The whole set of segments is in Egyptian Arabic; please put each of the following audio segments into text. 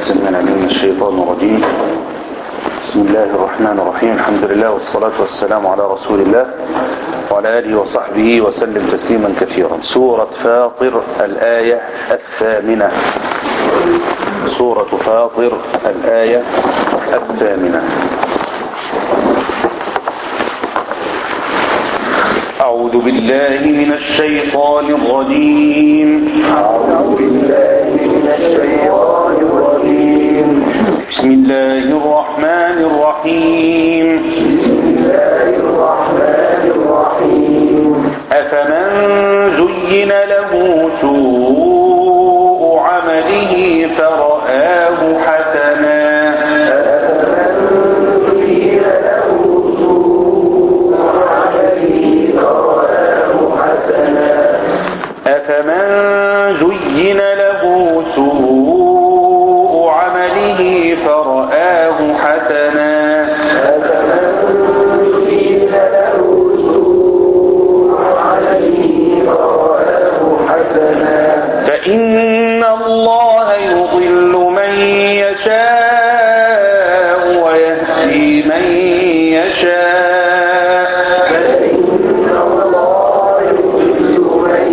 السميع العليم من الشيطان الرجيم بسم الله الرحمن الرحيم الحمد لله والصلاة والسلام على رسول الله وعلى آله وصحبه وسلم تسليما كثيرا سورة فاطر الآية الثامنة سورة فاطر الآية الثامنة أعوذ بالله من الشيطان الرجيم أعوذ بالله من الشيطان الرجيم بسم الله الرحمن الرحيم بسم الله الرحمن الرحيم أفمن زين له سوء عمله فرآه حسنا أفمن قيل له سوء عمله فرآه حسنا أفمن زين له سوء عمله فرآه حسنا أفمن قيل له سوء عمله فرآه حسنا فإن الله يضل من يشاء ويهدي من يشاء فإن الله يضل من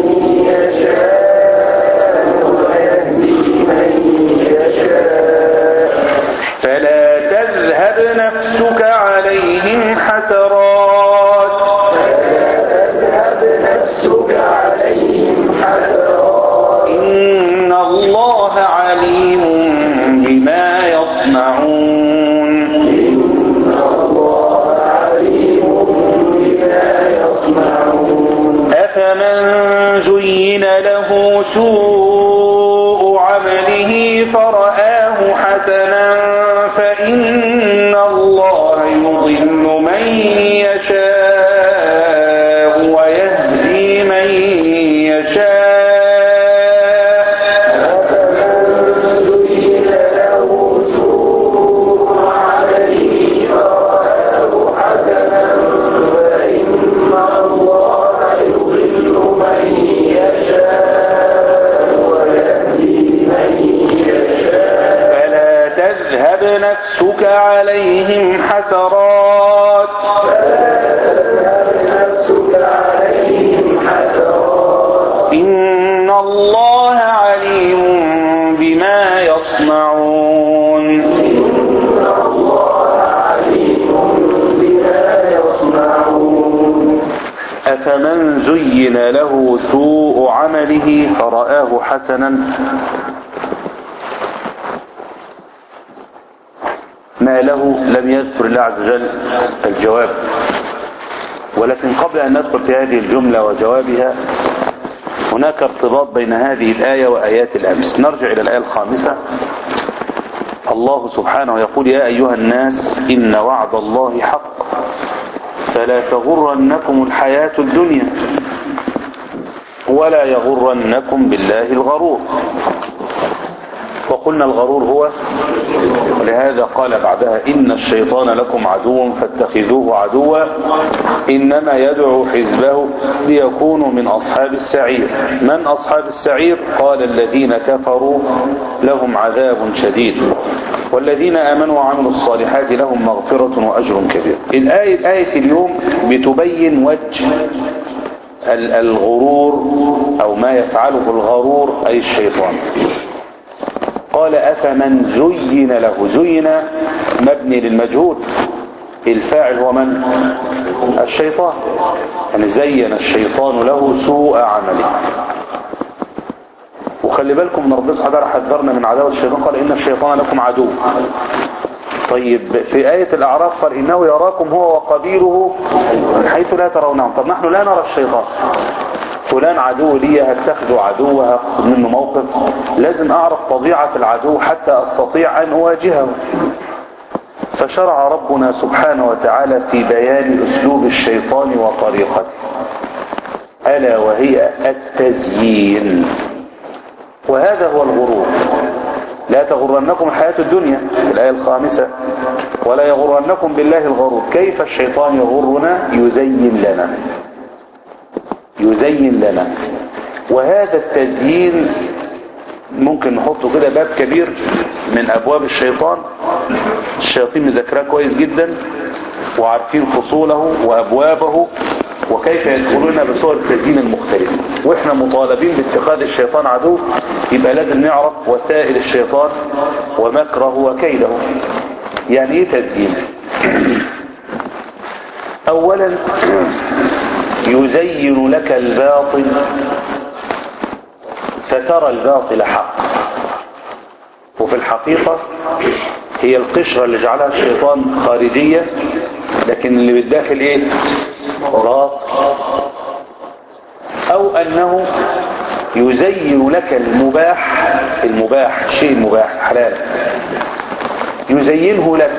يشاء ويهدي من يشاء فلا تذهب نفسك عليهم حسرات تذهب نفسك عليهم حسرات إن الله عليم بما يصنعون إن الله عليم بما يصنعون أفمن زين له سوء عمله فرآه حسنا فإن الله يضل من يشاء ويهدي من يشاء أفمن زين له سوء عمله فرآه حسنا فإن الله يضل من يشاء ويهدي من يشاء فلا تذهب نفسك عليهم حسرات تذهب نفسك عليهم حسرات إن الله عليم بما يصنعون إن الله عليم بما يصنعون أفمن زين له سوء عمله فرآه حسنا ما له لم يذكر الله عز وجل الجواب ولكن قبل أن ندخل في هذه الجملة وجوابها هناك ارتباط بين هذه الآية وآيات الأمس نرجع إلى الآية الخامسة الله سبحانه يقول يا أيها الناس إن وعد الله حق فلا تغرنكم الحياة الدنيا ولا يغرنكم بالله الغرور وقلنا الغرور هو ولهذا قال بعدها إن الشيطان لكم عدو فاتخذوه عدوا إنما يدعو حزبه ليكونوا من أصحاب السعير من أصحاب السعير قال الذين كفروا لهم عذاب شديد والذين آمنوا وعملوا الصالحات لهم مغفرة وأجر كبير الآية, آية اليوم بتبين وجه ال- الغرور أو ما يفعله الغرور أي الشيطان قال أفمن زين له زين مبني للمجهول الفاعل هو من الشيطان يعني زين الشيطان له سوء عمله وخلي بالكم ان ربنا سبحانه وتعالى حذرنا من عداوة الشيطان قال إن الشيطان لكم عدو طيب في آية الأعراف قال إنه يراكم هو وقبيله من حيث لا ترونهم طب نحن لا نرى الشيطان فلان عدو لي هتاخده عدو هاخد منه موقف لازم أعرف طبيعة العدو حتى أستطيع أن أواجهه فشرع ربنا سبحانه وتعالى في بيان أسلوب الشيطان وطريقته ألا وهي التزيين وهذا هو الغرور لا تغرنكم الحياة الدنيا في الآية الخامسة ولا يغرنكم بالله الغرور كيف الشيطان يغرنا يزين لنا يزين لنا وهذا التزيين ممكن نحطه كده باب كبير من ابواب الشيطان الشياطين مذاكراه كويس جدا وعارفين فصوله وابوابه وكيف يدخلون بصور التزيين المختلفة واحنا مطالبين باتخاذ الشيطان عدو يبقى لازم نعرف وسائل الشيطان ومكره وكيده يعني ايه تزيين اولا يزين لك الباطل فترى الباطل حق وفي الحقيقة هي القشرة اللي جعلها الشيطان خارجية لكن اللي بالداخل ايه باطل او انه يزين لك المباح المباح الشيء المباح حلال يزينه لك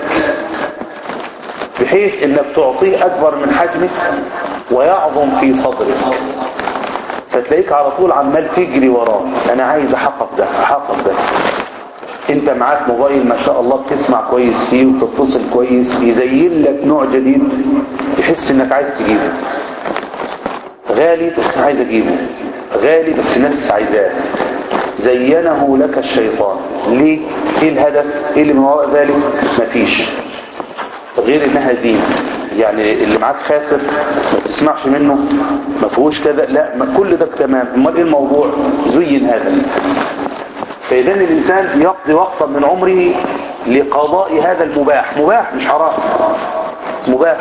بحيث انك تعطيه اكبر من حجمه ويعظم في صدرك فتلاقيك على طول عمال تجري وراه انا عايز احقق ده احقق ده انت معاك موبايل ما شاء الله بتسمع كويس فيه وتتصل كويس يزين لك نوع جديد تحس انك عايز تجيبه غالي بس عايز اجيبه غالي بس نفس عايزاه زينه لك الشيطان ليه ايه الهدف ايه اللي من وراء ذلك مفيش غير انها زينه يعني اللي معاك خاسر ما تسمعش منه ما فيهوش كذا لا ما كل ده تمام امال ايه الموضوع زين هذا فاذا الانسان يقضي وقتا من عمره لقضاء هذا المباح مباح مش حرام مباح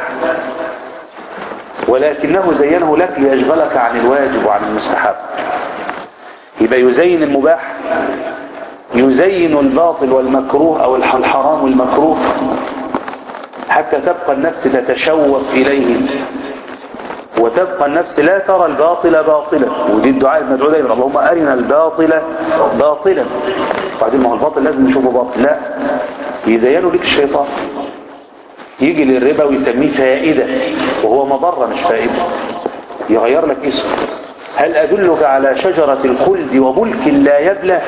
ولكنه زينه لك ليشغلك عن الواجب وعن المستحب يبقى يزين المباح يزين الباطل والمكروه او الحرام والمكروه حتى تبقى النفس تتشوف إليه وتبقى النفس لا ترى الباطل باطلا ودي الدعاء المدعو دايما اللهم أرنا الباطل باطلا بعدين ما هو الباطل لازم نشوفه باطل لا يزينه لك الشيطان يجي للربا ويسميه فائدة وهو مضرة مش فائدة يغير لك اسمه هل أدلك على شجرة الخلد وملك لا يبلى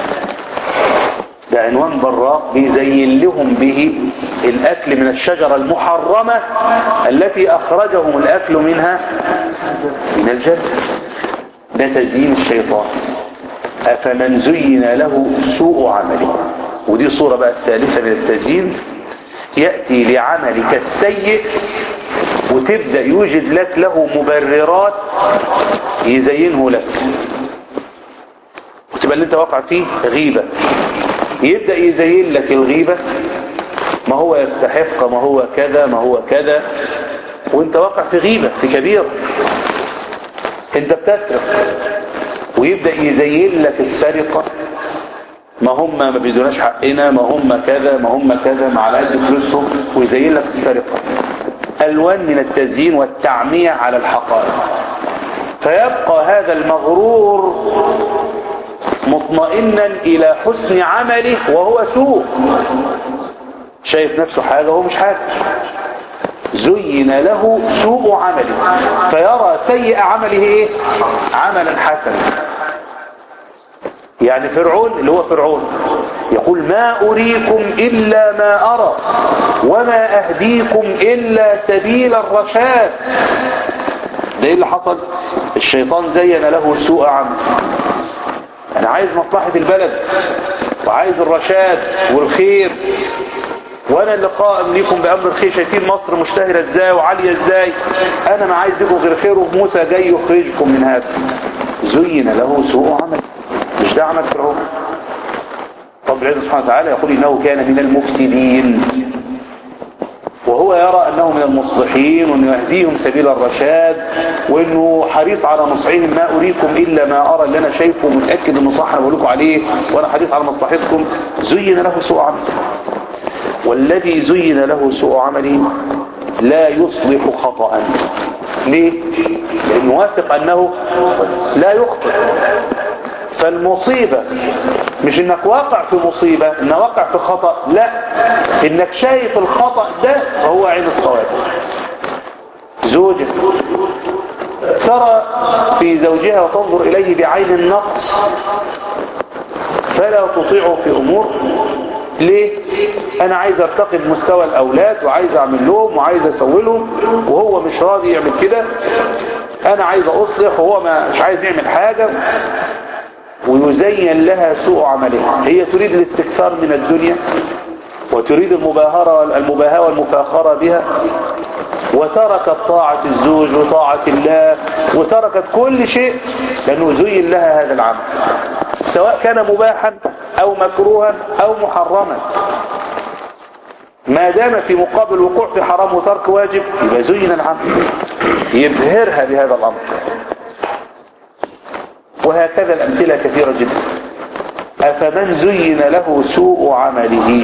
ده عنوان براق بيزين لهم به الأكل من الشجرة المحرمة التي أخرجهم الأكل منها من الجنة ده تزيين الشيطان أفمن زين له سوء عمله ودي صورة بقى الثالثة من التزيين يأتي لعملك السيء وتبدأ يوجد لك له مبررات يزينه لك وتبقى اللي انت واقع فيه غيبة يبدأ يزين لك الغيبة ما هو يستحق ما هو كذا ما هو كذا وانت واقع في غيبة في كبيرة انت بتسرق ويبدأ يزين لك السرقة ما هم ما بيدوناش حقنا ما هم كذا ما هم كذا مع على قد فلوسهم ويزين لك السرقة ألوان من التزيين والتعمية على الحقائق فيبقى هذا المغرور مطمئنا إلى حسن عمله وهو سوء شايف نفسه حاجة وهو مش حاجة زين له سوء عمله فيرى سيء عمله ايه عملا حسنا يعني فرعون اللي هو فرعون يقول ما أريكم إلا ما أرى وما أهديكم إلا سبيل الرشاد ده ايه اللي حصل الشيطان زين له سوء عمله انا عايز مصلحة البلد وعايز الرشاد والخير وانا اللي قائم ليكم بامر الخير شايفين مصر مشتهرة ازاي وعالية ازاي انا ما عايز لكم غير خير وموسى جاي يخرجكم من هذا زين له سوء عمل مش ده عمل فرعون رب العزة سبحانه وتعالى يقول انه كان من المفسدين وهو يرى أنه من المصلحين وأنه يهديهم سبيل الرشاد وأنه حريص على نصحهم ما أريكم إلا ما أرى اللي أنا شايفه ومتأكد أنه صح أنا بقول عليه وأنا حريص على مصلحتكم زين له سوء عمله والذي زين له سوء عمله لا يصلح خطأ ليه؟ لأنه واثق أنه لا يخطئ فالمصيبة مش انك واقع في مصيبة انك واقع في خطأ لا انك شايف الخطأ ده هو عين الصواب زوجة ترى في زوجها وتنظر اليه بعين النقص فلا تطيعه في امور ليه انا عايز ارتقي بمستوى الاولاد وعايز اعمل لهم وعايز اسوي لهم وهو مش راضي يعمل كده انا عايز اصلح وهو مش عايز يعمل حاجة ويزين لها سوء عملها هي تريد الاستكثار من الدنيا وتريد المباهرة المباهاة والمفاخرة بها وتركت طاعة الزوج وطاعة الله وتركت كل شيء لأنه زين لها هذا العمل سواء كان مباحا أو مكروها أو محرما ما دام في مقابل الوقوع في حرام وترك واجب يبقى زين العمل يبهرها بهذا الأمر وهكذا الأمثلة كثيرة جدا أفمن زين له سوء عمله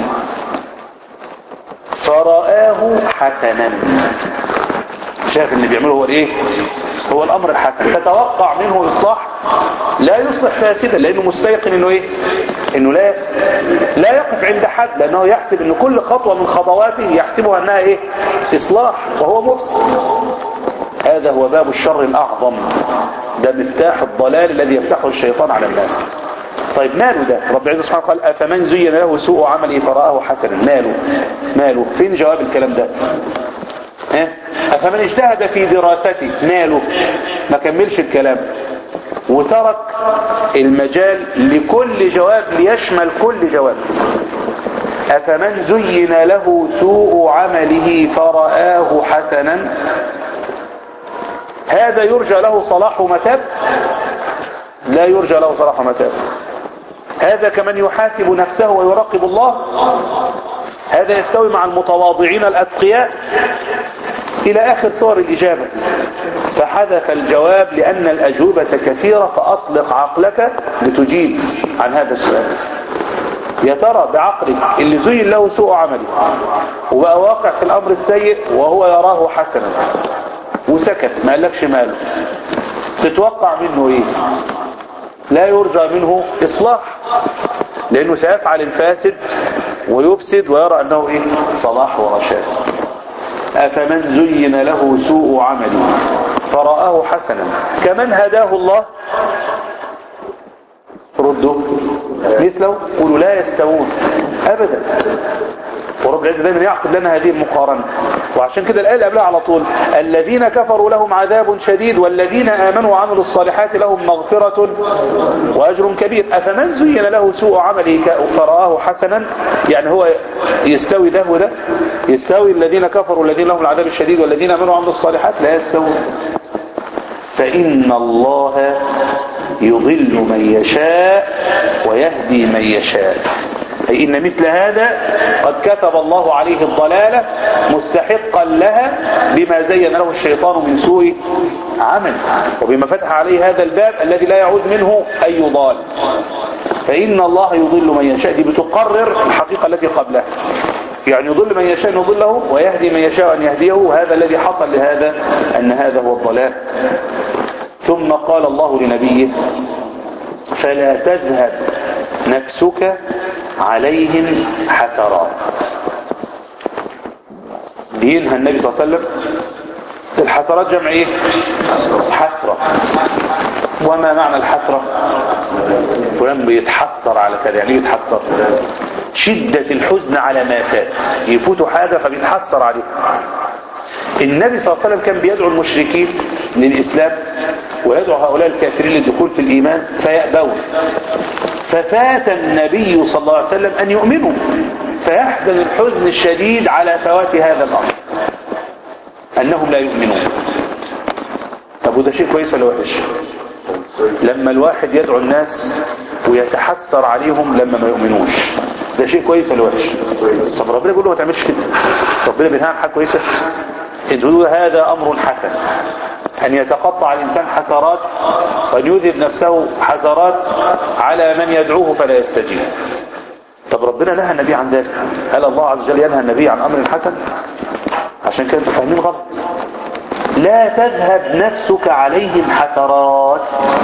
فرآه حسنا شايف اللي بيعمله هو الايه هو الامر الحسن تتوقع منه اصلاح لا يصلح فاسدا لانه مستيقن انه ايه انه لا يفسد لا يقف عند حد لانه يحسب ان كل خطوة من خطواته يحسبها انها ايه اصلاح وهو مفسد هذا هو باب الشر الاعظم ده مفتاح الضلال الذي يفتحه الشيطان على الناس طيب ماله ده رب العزة سبحانه قال أفمن زين له سوء عمله فرآه حسنا ماله ماله فين جواب الكلام ده ها أفمن اجتهد في دراسته ماله ما كملش الكلام وترك المجال لكل جواب ليشمل كل جواب أفمن زين له سوء عمله فرآه حسنا هذا يرجى له صلاح متاب لا يرجى له صلاح متاب هذا كمن يحاسب نفسه ويراقب الله هذا يستوي مع المتواضعين الأتقياء إلى آخر صور الإجابة فحذف الجواب لأن الأجوبة كثيرة فأطلق عقلك لتجيب عن هذا السؤال يا ترى بعقلك اللي زين له سوء عمله وبقى واقع في الأمر السيء وهو يراه حسنا وسكت ما قالكش ماله تتوقع منه ايه لا يرجى منه اصلاح لانه سيفعل الفاسد ويفسد ويرى انه ايه صلاح ورشاد افمن زين له سوء عمله فرآه حسنا كمن هداه الله ردوا مثله قولوا لا يستوون ابدا ورب العزة دايما يعقد لنا هذه المقارنة وعشان كده الآية اللي قبلها على طول الذين كفروا لهم عذاب شديد والذين آمنوا وعملوا الصالحات لهم مغفرة وأجر كبير أفمن زين له سوء عمله فرآه حسنا يعني هو يستوي ده وده يستوي الذين كفروا والذين لهم العذاب الشديد والذين آمنوا وعملوا الصالحات لا يستوون فإن الله يضل من يشاء ويهدي من يشاء أي إن مثل هذا قد كتب الله عليه الضلالة مستحقا لها بما زين له الشيطان من سوء عمل وبما فتح عليه هذا الباب الذي لا يعود منه أي ضال فإن الله يضل من يشاء دي بتقرر الحقيقة التي قبلها يعني يضل من يشاء أن يضله ويهدي من يشاء أن يهديه وهذا الذي حصل لهذا أن هذا هو الضلال ثم قال الله لنبيه فلا تذهب نفسك عليهم حسرات بينهى النبي صلى الله عليه وسلم الحسرات جمع ايه حسرة وما معنى الحسرة فلان بيتحسر على كده يعني يتحسر شدة الحزن على ما فات يفوتوا حاجة فبيتحسر عليه النبي صلى الله عليه وسلم كان بيدعو المشركين للإسلام ويدعو هؤلاء الكافرين للدخول في الإيمان فيأبون ففات النبي صلى الله عليه وسلم أن يؤمنوا فيحزن الحزن الشديد على فوات هذا الأمر أنهم لا يؤمنون طب وده شيء كويس ولا وحش لما الواحد يدعو الناس ويتحسر عليهم لما ما يؤمنوش ده شيء كويس ولا وحش طب ربنا بيقول له ما تعملش كده ربنا بينهى عن حاجه كويسه انتوا هذا امر حسن أن يتقطع الإنسان حسرات وأن يذهب نفسه حسرات على من يدعوه فلا يستجيب طب ربنا نهى النبي عن ذلك هل الله عز وجل ينهى النبي عن أمر حسن عشان كده انتوا فاهمين غلط لا تذهب نفسك عليهم حسرات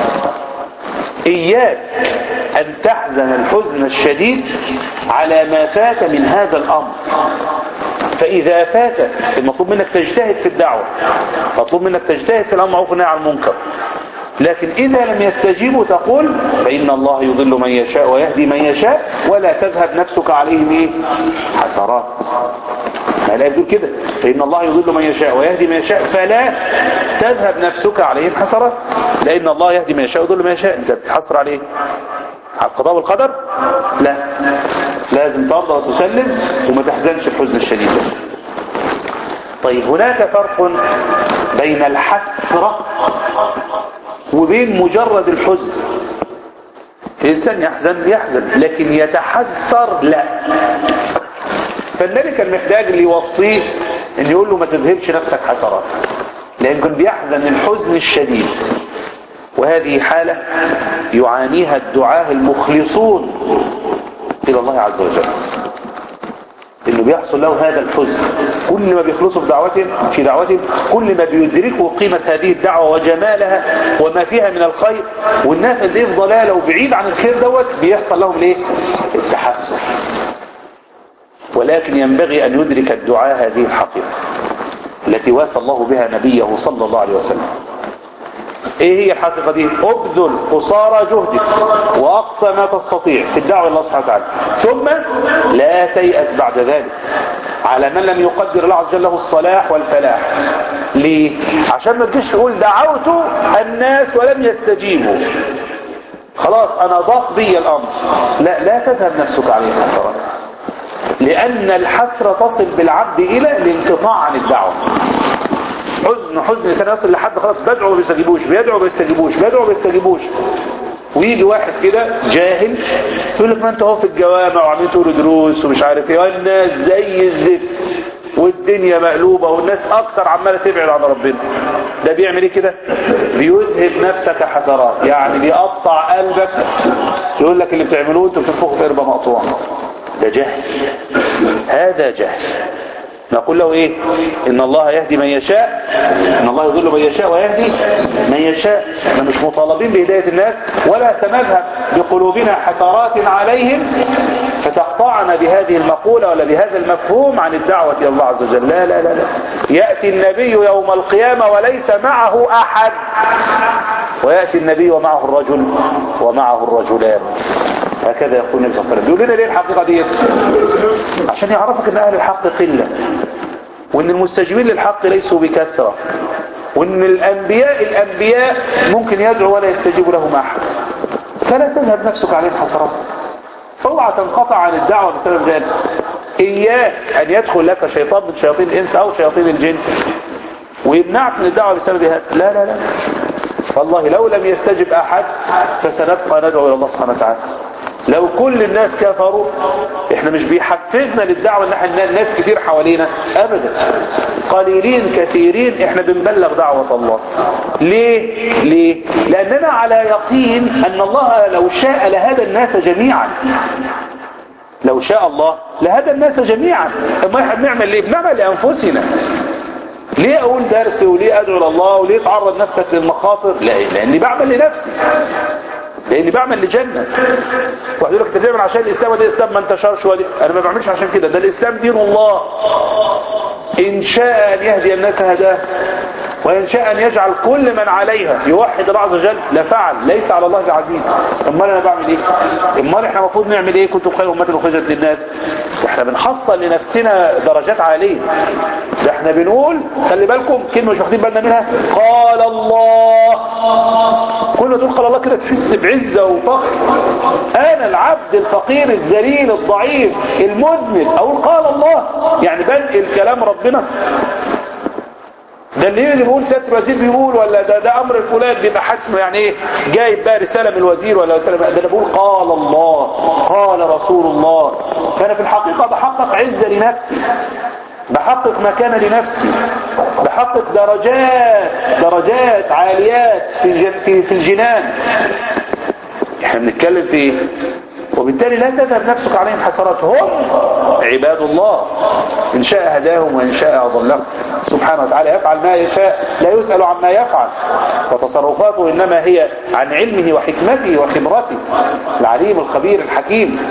إياك أن تحزن الحزن الشديد على ما فات من هذا الأمر فإذا فات المطلوب منك تجتهد في الدعوة مطلوب منك تجتهد في الأمر معروف والنهي عن المنكر لكن إذا لم يستجيبوا تقول فإن الله يضل من يشاء ويهدي من يشاء ولا تذهب نفسك عليهم إيه؟ حسرات الآية بتقول كده فإن الله يضل من يشاء ويهدي من يشاء فلا تذهب نفسك عليهم حسرات لأن الله يهدي من يشاء ويضل من يشاء أنت بتحسر عليه على القضاء والقدر لا لازم ترضى وتسلم وما تحزنش الحزن الشديد ده طيب هناك فرق بين الحسرة وبين مجرد الحزن الإنسان يحزن يحزن لكن يتحسر لا فالنبي كان محتاج اللي يوصيه ان يقول له ما تذهبش نفسك حسرات لان كان بيحزن الحزن الشديد وهذه حالة يعانيها الدعاة المخلصون إلى الله عز وجل انه بيحصل له هذا الحزن كل ما بيخلصوا في دعوتهم في دعوتهم كل ما بيدركوا قيمة هذه الدعوة وجمالها وما فيها من الخير والناس اللي في ضلالة وبعيد عن الخير دوت بيحصل لهم ليه التحسر ولكن ينبغي أن يدرك الدعاء هذه الحقيقة التي واسى الله بها نبيه صلى الله عليه وسلم ايه هي الحقيقة دي ابذل قصارى جهدك واقصى ما تستطيع في الدعوة الله سبحانه وتعالى ثم لا تيأس بعد ذلك على من لم يقدر الله عز وجل له الصلاح والفلاح ليه عشان ما تجيش تقول دعوت الناس ولم يستجيبوا خلاص انا ضاق بي الامر لا لا تذهب نفسك عليه الحسرات لان الحسرة تصل بالعبد الى الانقطاع عن الدعوة حزن حزن انسان يصل لحد خلاص بدعو ما بيستجيبوش بيدعو ما بيستجيبوش بيدعو ما بيستجيبوش ويجي واحد كده جاهل يقول لك ما انت اهو في الجوامع وعاملين تقولوا دروس ومش عارف ايه والناس زي الزفت والدنيا مقلوبه والناس اكتر عماله تبعد عن ربنا ده بيعمل ايه كده بيذهب نفسك حسرات يعني بيقطع قلبك يقول لك اللي بتعملوه انتوا بتنفخوا في قربه مقطوعه ده جهل هذا جهل نقول له ايه ان الله يهدي من يشاء ان الله يضل من يشاء ويهدي من يشاء احنا مش مطالبين بهداية الناس ولا سنذهب بقلوبنا حسرات عليهم فتقطعنا بهذه المقولة ولا بهذا المفهوم عن الدعوة الى الله عز وجل لا لا لا, لا. يأتي النبي يوم القيامة وليس معه احد ويأتي النبي ومعه الرجل ومعه الرجلان هكذا يقول النبي صلى الله عليه وسلم يقول لنا ليه الحقيقة دي عشان يعرفك ان اهل الحق قلة وان المستجيبين للحق ليسوا بكثرة وان الانبياء الانبياء ممكن يدعو ولا يستجيب لهم احد فلا تذهب نفسك عليهم حسرات اوعى تنقطع عن الدعوة بسبب ذلك اياك ان يدخل لك شيطان من شياطين الانس او شياطين الجن ويمنعك من الدعوة بسبب هذا لا لا لا والله لو لم يستجب احد فسنبقى ندعو الى الله سبحانه وتعالى لو كل الناس كفروا احنا مش بيحفزنا للدعوة ان احنا الناس كتير حوالينا ابدا قليلين كثيرين احنا بنبلغ دعوة الله ليه ليه لاننا على يقين ان الله لو شاء لهدى الناس جميعا لو شاء الله لهدى الناس جميعا اما احنا بنعمل ليه بنعمل لانفسنا ليه اقول درس وليه ادعو لله وليه تعرض نفسك للمخاطر لا لاني بعمل لنفسي لاني بعمل لجنة واحد يقول لك انت بتعمل عشان الاسلام وده الاسلام ما انتشرش ودي انا ما بعملش عشان كده ده الاسلام دين الله ان شاء ان يهدي الناس هداه وان شاء ان يجعل كل من عليها يوحد الله عز وجل لفعل ليس على الله بعزيز امال انا بعمل ايه امال احنا المفروض نعمل ايه كنتم خير امه اخرجت للناس احنا بنحصل لنفسنا درجات عاليه ده احنا بنقول خلي بالكم كلمه مش واخدين بالنا منها قال الله كل ما تقول قال الله كده تحس بعزه وفخر انا العبد الفقير الذليل الضعيف المذنب اقول قال الله يعني بنقل كلام ربنا ده اللي اللي بيقول سياده الوزير بيقول ولا ده ده امر فلان بيبقى حاسمه يعني ايه جايب بقى رساله من الوزير ولا رساله ده انا بقول قال الله قال رسول الله فانا في الحقيقه بحقق عزه لنفسي بحقق مكانه لنفسي بحقق درجات درجات عاليات في في, في الجنان احنا بنتكلم في ايه وبالتالي لا تذهب نفسك عليهم حسرات هم عباد الله إن شاء هداهم وإن شاء أضلهم سبحانه وتعالى يفعل ما يشاء لا يسأل عما يفعل وتصرفاته إنما هي عن علمه وحكمته وخبرته العليم الخبير الحكيم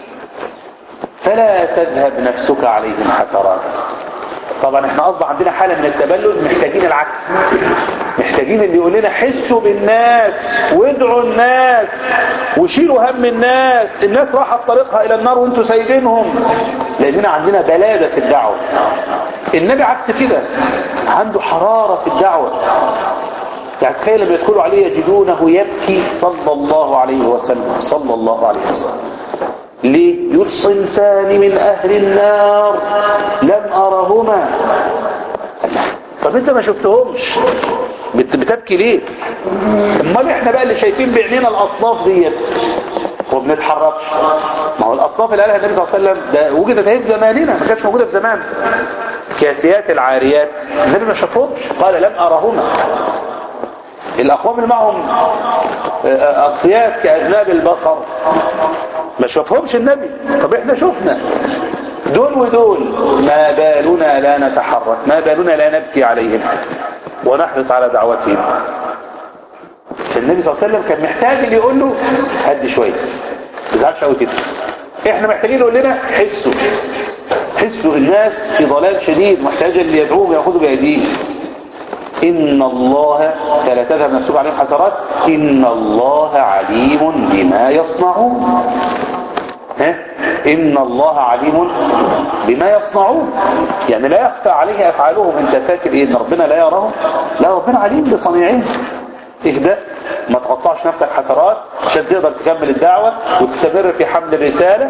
فلا تذهب نفسك عليهم حسرات طبعا احنا اصبح عندنا حالة من التبلد محتاجين العكس محتاجين اللي يقول لنا حسوا بالناس وادعوا الناس وشيلوا هم الناس الناس راحت طريقها الى النار وانتوا سايبينهم لاننا عندنا بلادة في الدعوة النبي عكس كده عنده حرارة في الدعوة يعني تخيل لما يدخلوا عليه يجدونه يبكي صلى الله عليه وسلم صلى الله عليه وسلم ليه يقول صنفان من اهل النار لم ارهما طب انت ما شفتهمش بت- بتبكي ليه امال احنا بقى اللي شايفين بعينينا الاصناف ديت وبنتحركش ما هو الاصناف اللي قالها النبي صلى الله عليه وسلم ده وجدت اهي في زماننا ما كانتش موجوده في زمان كاسيات العاريات النبي ما شافهمش قال لم ارهما الاقوام اللي معهم آه، اصياد كاذناب البقر ما شافهمش النبي طب احنا شفنا دول ودول ما بالنا لا نتحرك ما بالنا لا نبكي عليهم ونحرص على دعوتهم فالنبي صلى الله عليه وسلم كان محتاج اللي يقول له هدي شويه ما تزعلش قوي كده احنا محتاجين يقول لنا حسوا حسوا الناس في ضلال شديد محتاجه اللي يدعوهم ياخذوا بايديهم إن الله فلا تذهب نفسك عليهم حسرات إن الله عليم بما يصنعون ها؟ إن الله عليم بما يصنعون يعني لا يخفى عليه أفعالهم أنت فاكر إيه إن ربنا لا يراهم لا ربنا عليم بصنيعهم اهدأ ما تقطعش نفسك حسرات عشان تقدر تكمل الدعوة وتستمر في حمل الرسالة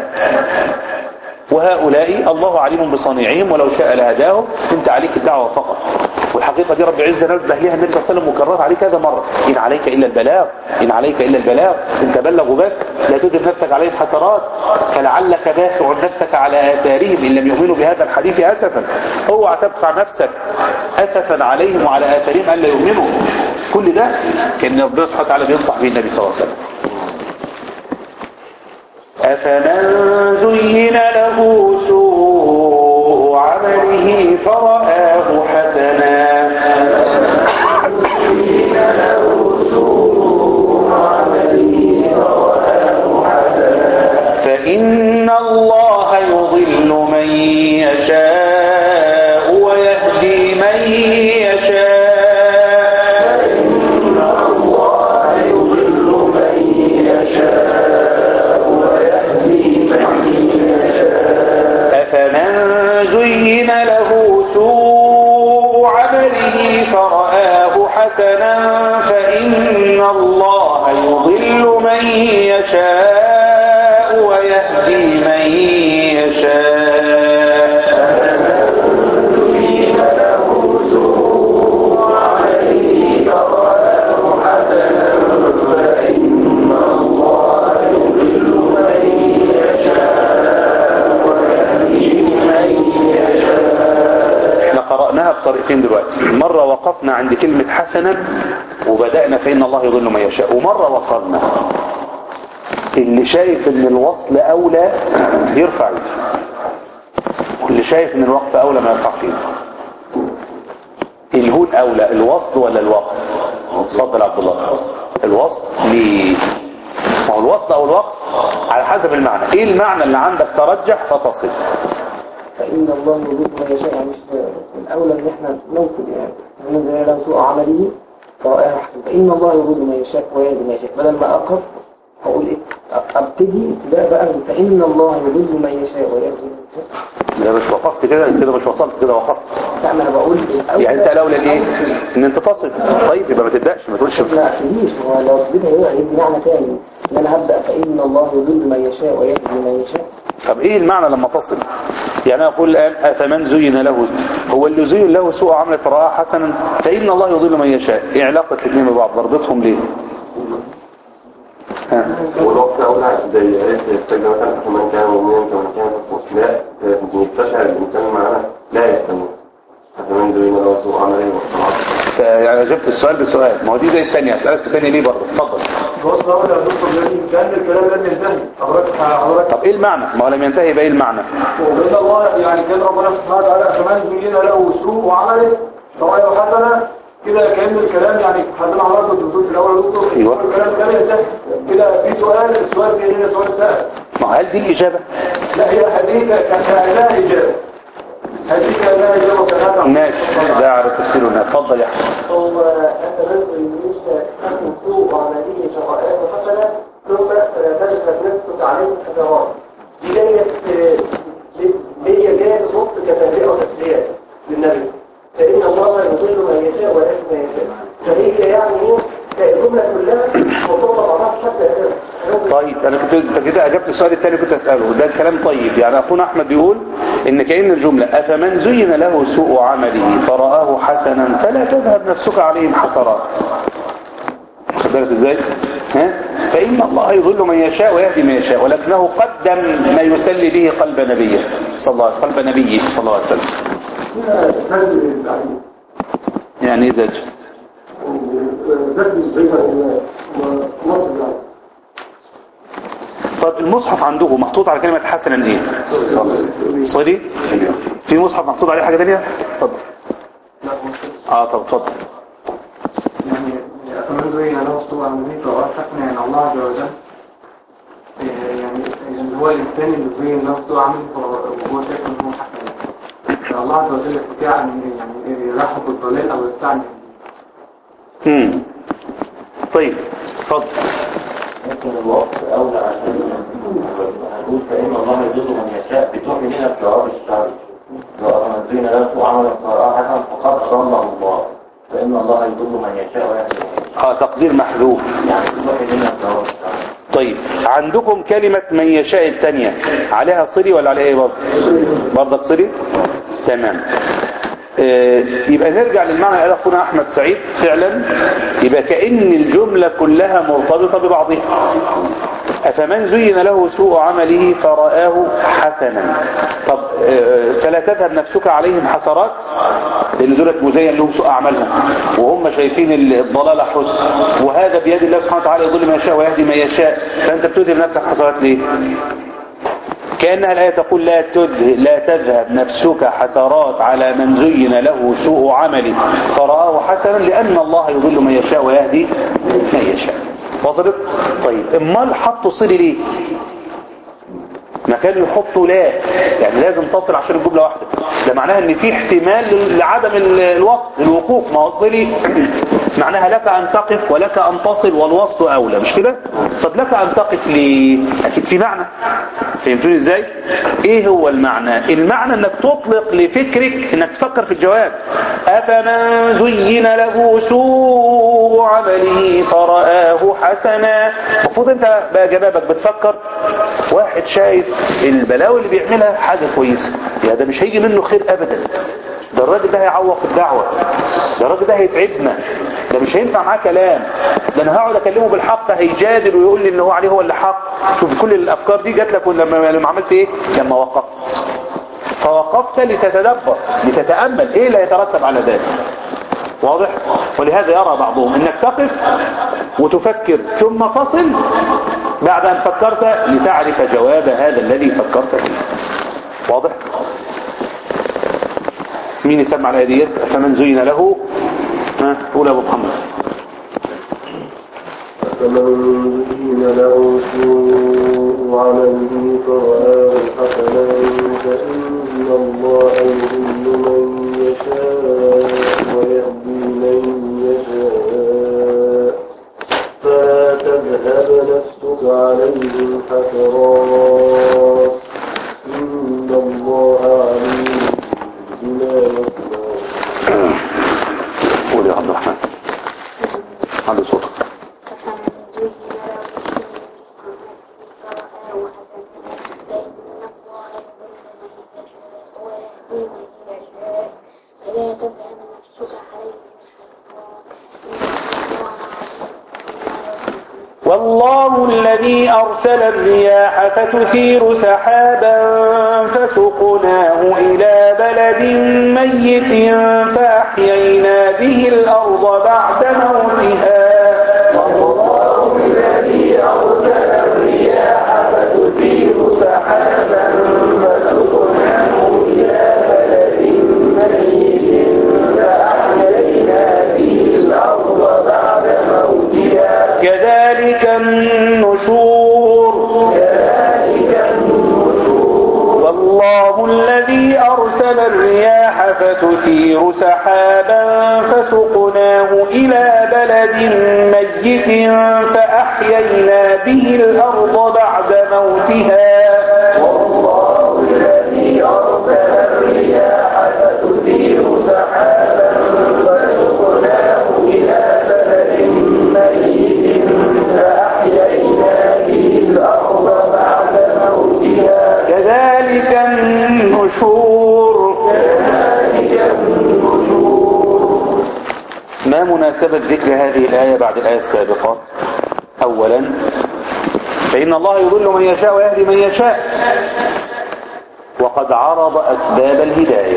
وهؤلاء الله عليم بصنيعهم ولو شاء لهداهم انت عليك الدعوة فقط والحقيقة دي رب عز نبه ليها النبي صلى الله عليه وسلم وكررها عليه كذا مرة إن عليك إلا البلاغ إن عليك إلا البلاغ انت بلغ وبس لا تدر نفسك عليهم حسرات فلعلك دافع نفسك على آثارهم إن لم يؤمنوا بهذا الحديث أسفا اوعى تبقى نفسك أسفا عليهم وعلى آثارهم ألا يؤمنوا كل ده كان ربنا سبحانه وتعالى بينصح به النبي صلى الله عليه وسلم أفمن زين له سوء عمله فرآه حسنا فإن الله يضل من يشاء ويهدي من يشاء أفمن زين له سوء عمله فرآه حسنا فإن الله يضل من يشاء ويهدي من يشاء احنا قرأناها بطريقتين دلوقتي مرة وقفنا عند كلمة حسنا وبدأنا فإن الله يضل من يشاء ومرة وصلنا اللي شايف ان الوصل اولى يرفع ايده واللي شايف ان الوقف اولى ما يرفع ايده الهون اولى الوصل ولا الوقف اتفضل يا عبد الله الوصل ليه ما هو الوصل او الوقف على حسب المعنى ايه المعنى اللي عندك ترجح فتصل فإن الله يضيف من يشاء يعني مش الأولى إن إحنا نوصل يعني من زي لو سوء عمله فرآه حسن فإن الله يضيف من يشاء ويهدي من يشاء بدل ما أقف أقول إيه أبتدي ابتداء بقى من فإن الله يضيف من يشاء ويهدي من يشاء ده مش وقفت كده كده مش وصلت كده وقفت لا ما أنا بقول الأولى يعني انت الاولى الايه ان انت تصل طيب يبقى ما تبداش ما تقولش لا أبتديش هو لو ابتديت هيبقى هيدي معنى تاني إن أنا هبدأ فإن الله يضل من يشاء ويهدي من يشاء طب ايه المعنى لما تصل يعني انا اقول الان افمن زين له هو اللي زين له سوء عمل فرآه حسنا فان الله يضل من يشاء ايه علاقه الاثنين ببعض ضربتهم ليه ها والوقت أولى زي آية السجن مثلا فمن كان مؤمنا كمن كان فاسقا لا يستشعر الإنسان معنا لا يستمر فمن زين له سوء عمله واختلاط يعني جبت السؤال بسؤال ما هو دي زي الثانيه اسالك الثانيه ليه برضه اتفضل الوصل الاول يا دكتور الذي كان الكلام لم ينتهي حضرتك حضرتك طب ايه المعنى ما هو لم ينتهي بايه المعنى وبين الله يعني كان ربنا سبحانه وتعالى كمان زين له سوء وعمله فرأيه حسنة كده كأن الكلام يعني حضرنا حضرتك كنت بتقول في الأول يا دكتور أيوة. الكلام كان ينتهي كده في سؤال السؤال في هنا سؤال سهل ما هو هل دي الاجابه لا هي هذه كانت لها إجابة هذه كان لها إجابة وكان ماشي ده على تفسيره هنا اتفضل يا احمد هو أتمنى بالنسبة أن سوء عملية شرائط حسنة ثم تجد نفسك عليه حسنات دي جاية طيب يعني أخونا أحمد بيقول إن كأن الجملة أفمن زين له سوء عمله فرآه حسنا فلا تذهب نفسك عليهم حسرات خد بالك ازاي ها فإن الله يضل من يشاء ويهدي من يشاء ولكنه قدم ما يسلي به قلب نبيه صلى الله عليه قلب نبيه صلى الله عليه وسلم يعني ايه زج طب المصحف عندكم محطوط على كلمة حسنا ايه صدي في مصحف محطوط عليه حاجة تانية اتفضل اه طب اتفضل يعني أتمنى زي أنا أسطوع عن ذلك وأحسن يعني الله عز وجل إيه، يعني اللي هو الإنسان اللي زي اللي أسطوع عامل وهو شايف إن هو حسن فالله عز وجل يستطيع أن يعني يرحب الضلال أو يستعني امم طيب اتفضل ممكن الوقت أولى عشان هنقول فإن الله يضل من يشاء بتروح لنا في جواب الشرعي ومن زين له سوء عملا فرآه حسنا فقد ضله الله فإن الله يضل من يشاء ويهدي من يشاء اه تقدير محذوف يعني بتروح لنا في جواب الشرعي طيب عندكم كلمة من يشاء التانية عليها صلي ولا عليها ايه برضه برضك صلي تمام آه، يبقى نرجع للمعنى اللي قاله اخونا احمد سعيد فعلا يبقى كأن الجملة كلها مرتبطة ببعضها أفمن زين له سوء عمله فرآه حسنا طب آه، فلا تذهب نفسك عليهم حسرات لأن دولت مزين لهم سوء أعمالهم وهم شايفين الضلالة حسن وهذا بيد الله سبحانه وتعالى يضل من يشاء ويهدي من يشاء فأنت بتذهب نفسك حسرات ليه كأنها الآية تقول لا تذهب, لا تذهب نفسك حسرات على من زين له سوء عمله فرآه حسنا لأن الله يضل من يشاء ويهدي من يشاء وصلت طيب امال حطوا صلي ليه ما كانوا يحطوا لا يعني لازم تصل عشان الجملة واحدة ده معناها ان في احتمال لعدم ال- الوصل الوقوف ما وصلي معناها لك ان تقف ولك ان تصل والوصل اولى مش كده طب لك ان تقف ليه اكيد في معنى فهمتوني ازاي ايه هو المعنى المعنى انك تطلق لفكرك انك تفكر في الجواب افمن زين له سوء عمله فرآه حسنا المفروض انت بقى جوابك بتفكر واحد شايف البلاوي اللي بيعملها حاجة كويسة يا ده مش هيجي منه خير ابدا ده الراجل ده هيعوق الدعوة ده الراجل ده هيتعبنا ده مش هينفع معاه كلام ده انا هقعد اكلمه بالحق هيجادل ويقول لي ان هو عليه هو اللي حق شوف كل الافكار دي جات لك لما لما عملت ايه لما وقفت فوقفت لتتدبر لتتامل ايه اللي يترتب على ذلك واضح ولهذا يرى بعضهم انك تقف وتفكر ثم تصل بعد ان فكرت لتعرف جواب هذا الذي فكرت فيه واضح مين يسمع الآية ديت فمن زين له ها قول أبو محمد فمن زين له سوء عمله فرآه حسنا فإن الله يضل من يشاء ويهدي من يشاء فلا تذهب نفسك عليهم حسرات إن الله عليم بما يصنعون قول يا عبد الرحمن على صوتك فلا تذهب نفسك عليهم والله الذي أرسل الرياح فتثير سحابا فسقناه إلى بلد ميت فأحيينا به الأرض بعد موتها والله الذي أرسل الرياح فتثير سحابا فسقناه إلى بلد ميت فأحيينا به الأرض بعد موتها كذلك النشور كذلك النشور والله الذي أرسل الرياح فتثير سحابا فسقناه إلى بلد ميت فأحيينا به الأرض بعد موتها والله الذي أرسل الرياح فتثير سحابا فسقناه إلى بلد ميت فأحيينا به الأرض بعد موتها كذلك النشور ما مناسبة ذكر هذه الآية بعد الآية السابقة أولا فإن الله يضل من يشاء ويهدي من يشاء وقد عرض أسباب الهداية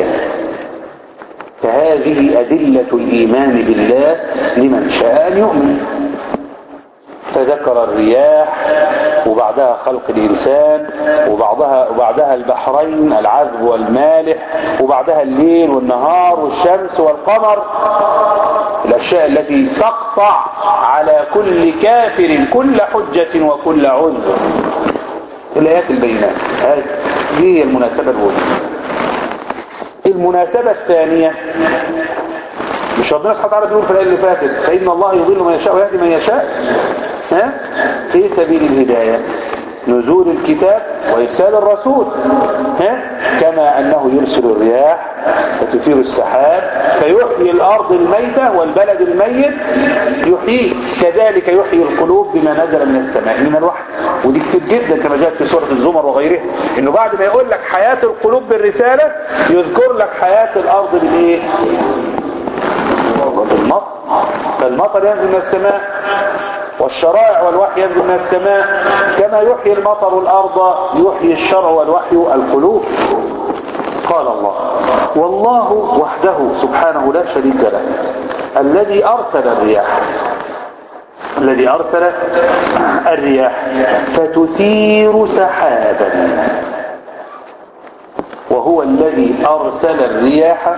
فهذه أدلة الإيمان بالله لمن شاء أن يؤمن فذكر الرياح وبعدها خلق الإنسان وبعدها, وبعدها البحرين العذب والمالح وبعدها الليل والنهار والشمس والقمر الأشياء التي تقطع على كل كافر كل حجة وكل عذر الآيات البينات هذه هي المناسبة الأولى المناسبة الثانية مش ربنا سبحانه وتعالى بيقول في الآية اللي فاتت فإن الله يضل من يشاء ويهدي من يشاء ها في سبيل الهداية نزول الكتاب وإرسال الرسول ها كما أنه يرسل الرياح فتثير السحاب فيحيي الأرض الميتة والبلد الميت يحيي كذلك يحيي القلوب بما نزل من السماء من الوحي ودي كتير جدا كما جاءت في سورة الزمر وغيرها انه بعد ما يقول لك حياة القلوب بالرسالة يذكر لك حياة الأرض بالايه بالمطر فالمطر ينزل من السماء والشرائع والوحي ينزل من السماء كما يحيي المطر الأرض يحيي الشرع والوحي القلوب قال الله والله وحده سبحانه لا شريك له الذي أرسل الرياح الذي أرسل الرياح فتثير سحابا وهو الذي أرسل الرياح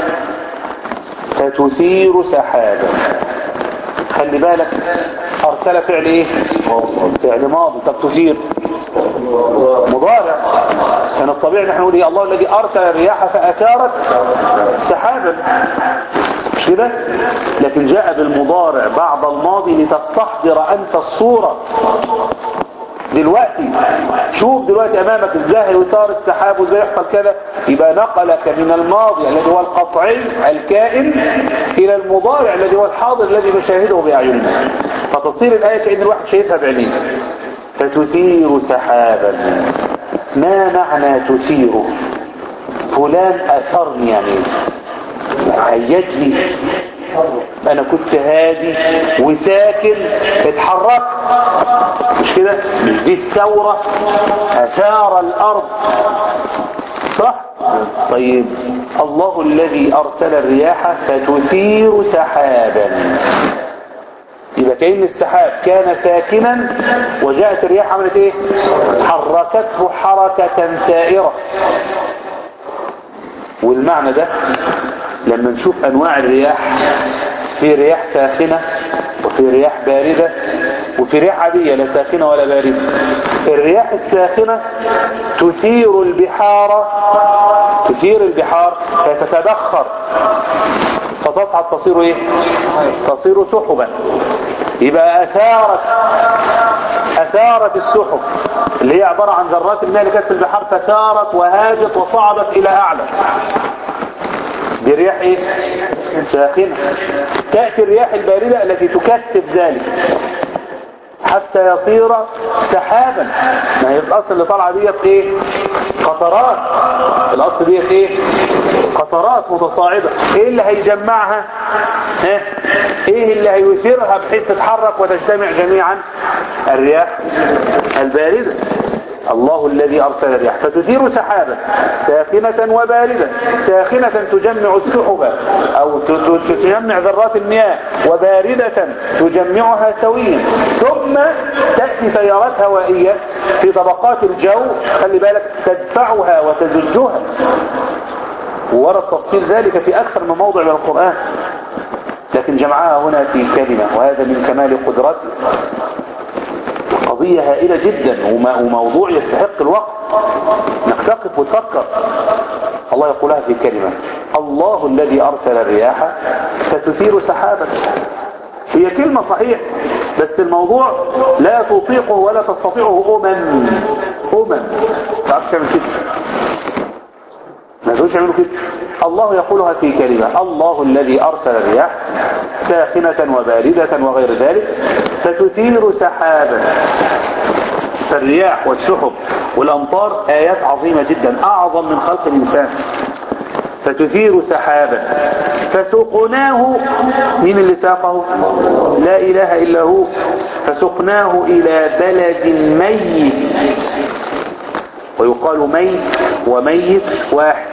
فتثير سحابا خلي بالك أرسل فعل إيه فعل ماضي طب تثير مضارع كان الطبيعي نحن نقول إيه الله الذي أرسل الرياح فأثارت سحابا مش كده لكن جاء بالمضارع بعد الماضي لتستحضر أنت الصورة دلوقتي شوف دلوقتي امامك ازاي هيثار السحاب وازاي يحصل كده يبقى نقلك من الماضي الذي هو القطعي الكائن الى المضارع الذي هو الحاضر الذي نشاهده باعيننا فتصير الايه كان الواحد شايفها بعينيه فتثير سحابا ما معنى تثير فلان اثرني يعني هيجني انا كنت هادي وساكن اتحركت مش كده مش دي الثورة اثار الارض صح طيب الله الذي ارسل الرياح فتثير سحابا يبقى كأن السحاب كان ساكنا وجاءت الرياح عملت ايه حركته حركة ثائرة والمعنى ده لما نشوف انواع الرياح في رياح ساخنة وفي رياح باردة وفي رياح عادية لا ساخنة ولا باردة الرياح الساخنة تثير البحار تثير البحار فتتبخر فتصعد تصير ايه تصير سحبا يبقى اثارت اثارت السحب اللي هي عبارة عن ذرات الماء اللي كانت في البحار فثارت وهاجت وصعدت الى اعلى دي رياح ايه ساخنة تأتي الرياح الباردة التي تكثف ذلك حتى يصير سحابا ما هي الاصل اللي طالعه ديت ايه قطرات الاصل ديت ايه قطرات متصاعدة ايه اللي هيجمعها ها ايه اللي هيثيرها بحيث تتحرك وتجتمع جميعا الرياح الباردة الله الذي أرسل الرياح فتثير سحابا ساخنة وباردة ساخنة تجمع السحب أو تجمع ذرات المياه وباردة تجمعها سويا ثم تأتي تيارات هوائية في طبقات الجو خلي بالك تدفعها وتزجها ورد تفصيل ذلك في أكثر من موضع من القرآن لكن جمعها هنا في كلمة وهذا من كمال قدرته قضية هائلة جدا وموضوع يستحق الوقت انك تقف وتفكر الله يقولها في كلمة الله الذي أرسل الرياح فتثير سحابا هي كلمة صحيح بس الموضوع لا تطيقه ولا تستطيعه أمم أمم تعرفش تعمل كده ما تقولش يعملوا كده الله يقولها في كلمة الله الذي أرسل الرياح ساخنة وباردة وغير ذلك فتثير سحابا فالرياح والسحب والأمطار آيات عظيمة جدا أعظم من خلق الإنسان فتثير سحابا فسقناه من اللي ساقه لا إله إلا هو فسقناه إلى بلد ميت ويقال ميت وميت واحد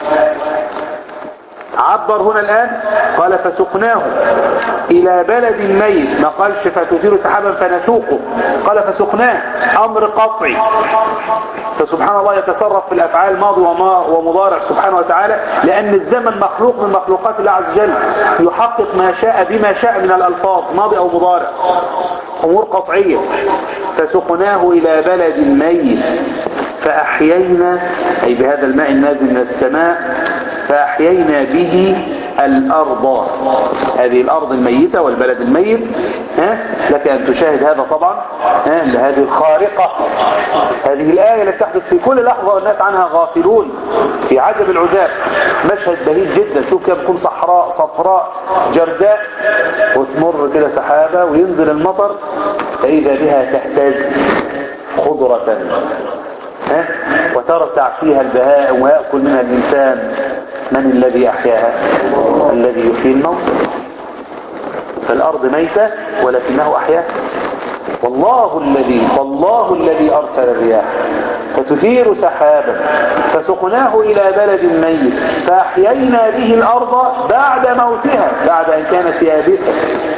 عبر هنا الآن قال فسقناه إلى بلد ميت ما قالش فتثير سحابا فنسوقه قال فسقناه أمر قطعي فسبحان الله يتصرف في الأفعال ماضي وما ومضارع سبحانه وتعالى لأن الزمن مخلوق من مخلوقات الله عز وجل يحقق ما شاء بما شاء من الألفاظ ماضي أو مضارع أمور قطعية فسقناه إلى بلد ميت فأحيينا أي بهذا الماء النازل من السماء فأحيينا به الأرض هذه الأرض الميتة والبلد الميت ها لك أن تشاهد هذا طبعا ها لهذه الخارقة هذه الآية التي تحدث في كل لحظة والناس عنها غافلون في عجب العجاب مشهد بهيج جدا شوف كيف بتكون صحراء صفراء جرداء وتمر كده سحابة وينزل المطر فإذا بها تهتز خضرة ها؟ وترتع فيها البهائم ويأكل منها الإنسان من الذي أحياها الذي يحيي الموت فالأرض ميتة ولكنه أحياها والله الذي والله الذي أرسل الرياح فتثير سحابا فسقناه إلى بلد ميت فأحيينا به الأرض بعد موتها بعد أن كانت يابسة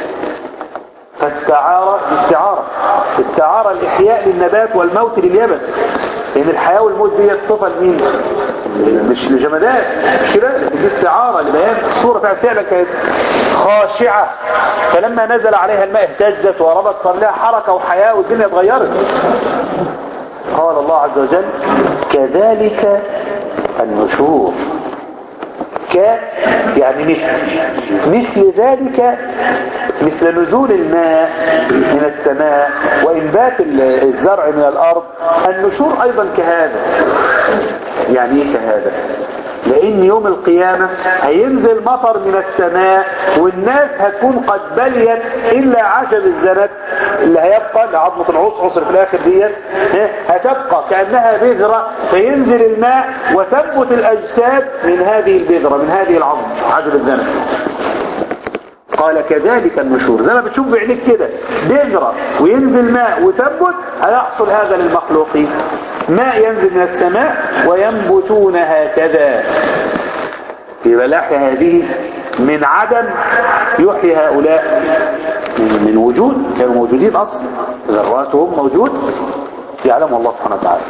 فاستعار استعارة استعار الإحياء للنبات والموت لليبس لأن الحياة والموت دي صفة لمين؟ مش لجمادات مش كده لكن دي استعارة لبيان الصورة بتاعت فعلا كانت خاشعة فلما نزل عليها الماء اهتزت وربت صار لها حركة وحياة والدنيا اتغيرت قال الله عز وجل كذلك النشور ك يعني مثل مثل ذلك مثل نزول الماء من السماء وإنبات الزرع من الأرض النشور أيضا كهذا يعني ايه كهذا لان يوم القيامة هينزل مطر من السماء والناس هتكون قد بليت الا عجب الزنات اللي هيبقى لعظمة العصعص في الاخر ديت هتبقى كأنها بذرة فينزل الماء وتنبت الاجساد من هذه البذرة من هذه العظمة عجب الزنات قال كذلك النشور زي ما بتشوف بعينيك كده بذرة وينزل ماء وتنبت هيحصل هذا للمخلوقين ماء ينزل من السماء وينبتون هكذا يبقى الأحياء هذه من عدم يحيي هؤلاء من وجود كانوا موجودين أصلا ذراتهم موجود يعلم الله سبحانه وتعالى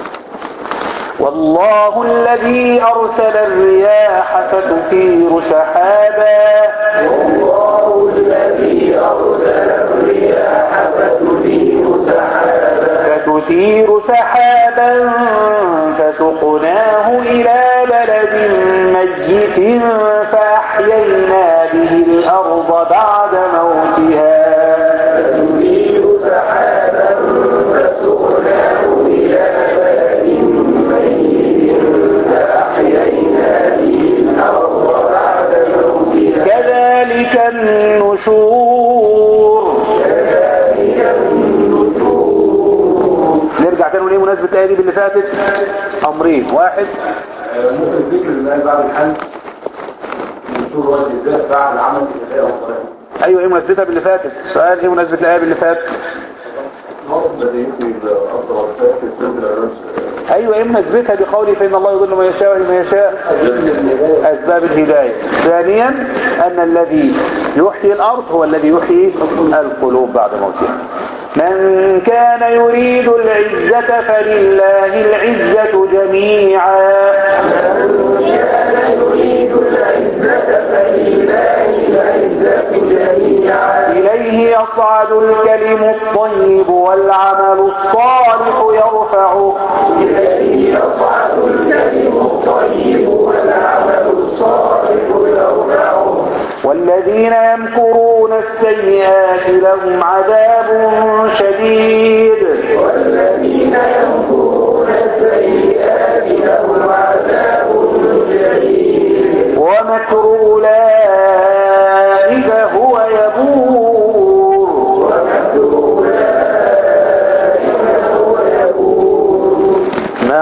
والله الذي أرسل الرياح فتثير سحابا والله الذي أرسل الرياح فتثير سحابا فتثير سحابا فسقناه إلى بلد ميت فأحيينا به الأرض بعد موتها فتثير سحابا فسقناه إلى بلد ميت فأحيينا به الأرض بعد موتها كذلك النشور كذلك النشور نرجع تاني ونقول مناسبة الآية دي باللي فاتت أمرين واحد ممكن ذكر المال بعد الحل منشور وجه الذات بعد عمل الكفاية والصلاة أيوة إيه مناسبتها باللي فاتت السؤال إيه مناسبة الآية باللي فاتت الذي يمكن الأرض والفات في سورة الأعراف أيوة إيه مناسبتها بقوله فإن الله يضل من يشاء ومن يشاء أسباب الهداية ثانيا أن الذي يحيي الأرض هو الذي يحيي القلوب بعد موتها من كان يريد العزة فلله العزة جميعا كان يريد العزة فلله العزة جميعا إليه يصعد الكلم الطيب والعمل الصالح يرفعه إليه يصعد الكلم الطيب والعمل الصالح يرفعه والذين يمكرون السيئات لهم عذاب شديد والذين يمكرون السيئات لهم عذاب شديد ومكر أولئك هو يبور ومكر أولئك هو يبور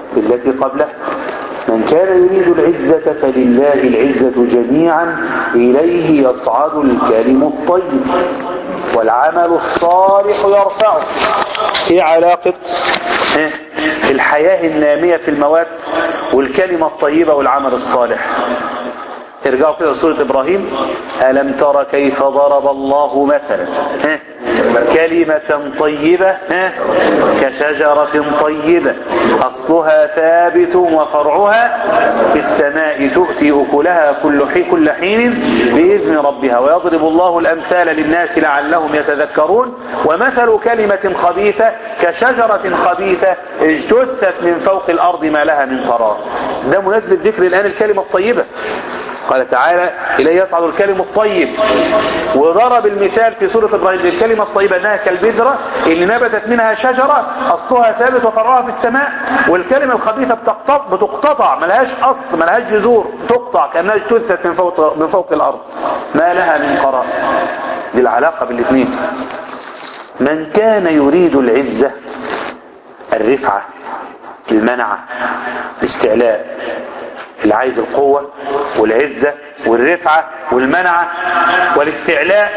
بالتي قبله من كان يريد العزة فلله العزة جميعا إليه يصعد الكلم الطيب والعمل الصالح يرفعه ايه علاقة ها؟ الحياة النامية في الموات والكلمة الطيبة والعمل الصالح ارجعوا كده سورة ابراهيم ألم تر كيف ضرب الله مثلا ها؟ كلمة طيبة ها؟ كشجرة طيبة أصلها ثابت وفرعها في السماء تؤتي أكلها كل حين, كل حين بإذن ربها ويضرب الله الأمثال للناس لعلهم يتذكرون ومثل كلمة خبيثة كشجرة خبيثة اجتثت من فوق الأرض ما لها من قرار ده مناسبة ذكر الآن الكلمة الطيبة قال تعالى إليه يصعد الكلم الطيب وضرب المثال في سورة إبراهيم للكلمة الطيبة أنها كالبذرة اللي نبتت منها شجرة أصلها ثابت وفرعها في السماء والكلمة الخبيثة بتقطع, بتقتطع ملهاش أصل ملهاش جذور تقطع كأنها اجتثت من فوق, من فوق الأرض ما لها من قرار دي العلاقة بالاثنين من كان يريد العزة الرفعة المنعة الاستعلاء اللي عايز القوة والعزة والرفعة والمنعة والاستعلاء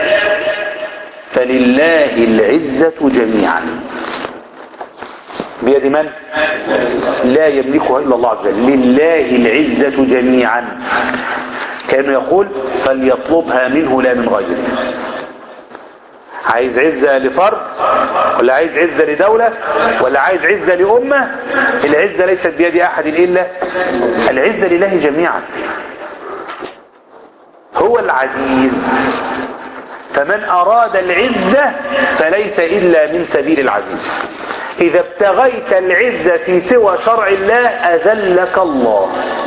فلله العزة جميعا بيد من لا يملكها إلا الله عز وجل لله العزة جميعا كانه يقول فليطلبها منه لا من غيره عايز عزة لفرد ولا عايز عزة لدولة ولا عايز عزة لأمة العزة ليست بيد أحد إلا العزة لله جميعا هو العزيز فمن أراد العزة فليس إلا من سبيل العزيز إذا ابتغيت العزة في سوى شرع الله أذلك الله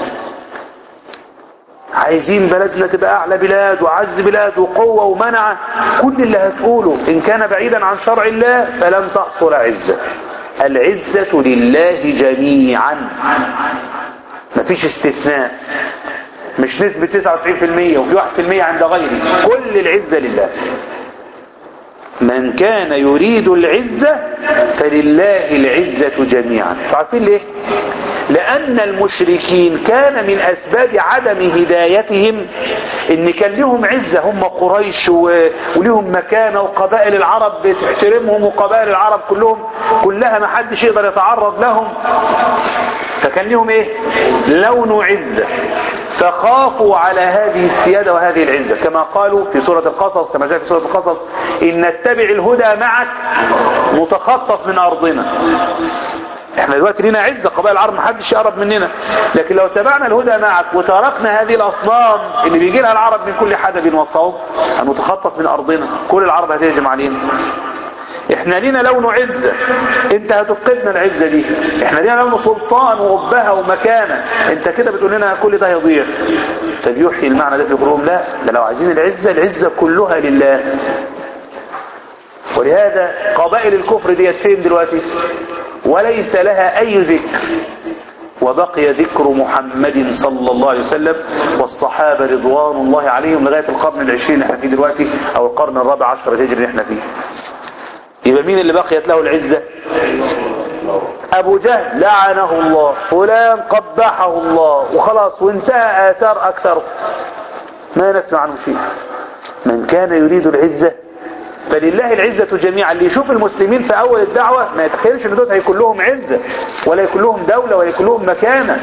عايزين بلدنا تبقى أعلى بلاد وعز بلاد وقوة ومنعة كل اللي هتقوله إن كان بعيدا عن شرع الله فلن تحصل عزة العزة لله جميعا مفيش استثناء مش نسبة 99% وفي 1% عند غيره كل العزة لله من كان يريد العزة فلله العزة جميعا عارفين ليه لأن المشركين كان من أسباب عدم هدايتهم إن كان لهم عزة هم قريش و... ولهم مكانة وقبائل العرب بتحترمهم وقبائل العرب كلهم كلها ما حدش يقدر يتعرض لهم فكان لهم ايه لون عزة فخافوا على هذه السيادة وهذه العزة كما قالوا في سورة القصص كما جاء في سورة القصص إن نتبع الهدى معك متخطف من أرضنا احنا دلوقتي لنا عزة قبائل العرب محدش يقرب مننا لكن لو تبعنا الهدى معك وتركنا هذه الأصنام اللي بيجي لها العرب من كل حدب وصوب هنتخطف من أرضنا كل العرب هتهجم علينا احنا لينا لون عزة انت هتفقدنا العزة دي احنا لينا لون سلطان وأبهة ومكانة انت كده بتقول لنا كل ده يضيع فبيحيي المعنى ده في قلوبهم لا ده لو عايزين العزة العزة كلها لله ولهذا قبائل الكفر ديت فين دلوقتي وليس لها اي ذكر وبقي ذكر محمد صلى الله عليه وسلم والصحابة رضوان الله عليهم لغاية القرن العشرين اللي احنا فيه دلوقتي او القرن الرابع عشر الهجري اللي احنا فيه يبقى مين اللي بقيت له العزة ابو جهل لعنه الله فلان قبحه الله وخلاص وانتهى اثار اكثر ما نسمع عنه شيء من كان يريد العزة فلله العزة جميعا اللي يشوف المسلمين في اول الدعوة ما يتخيلش ان دول هيكون لهم عزة ولا يكون لهم دولة ولا يكون لهم مكانة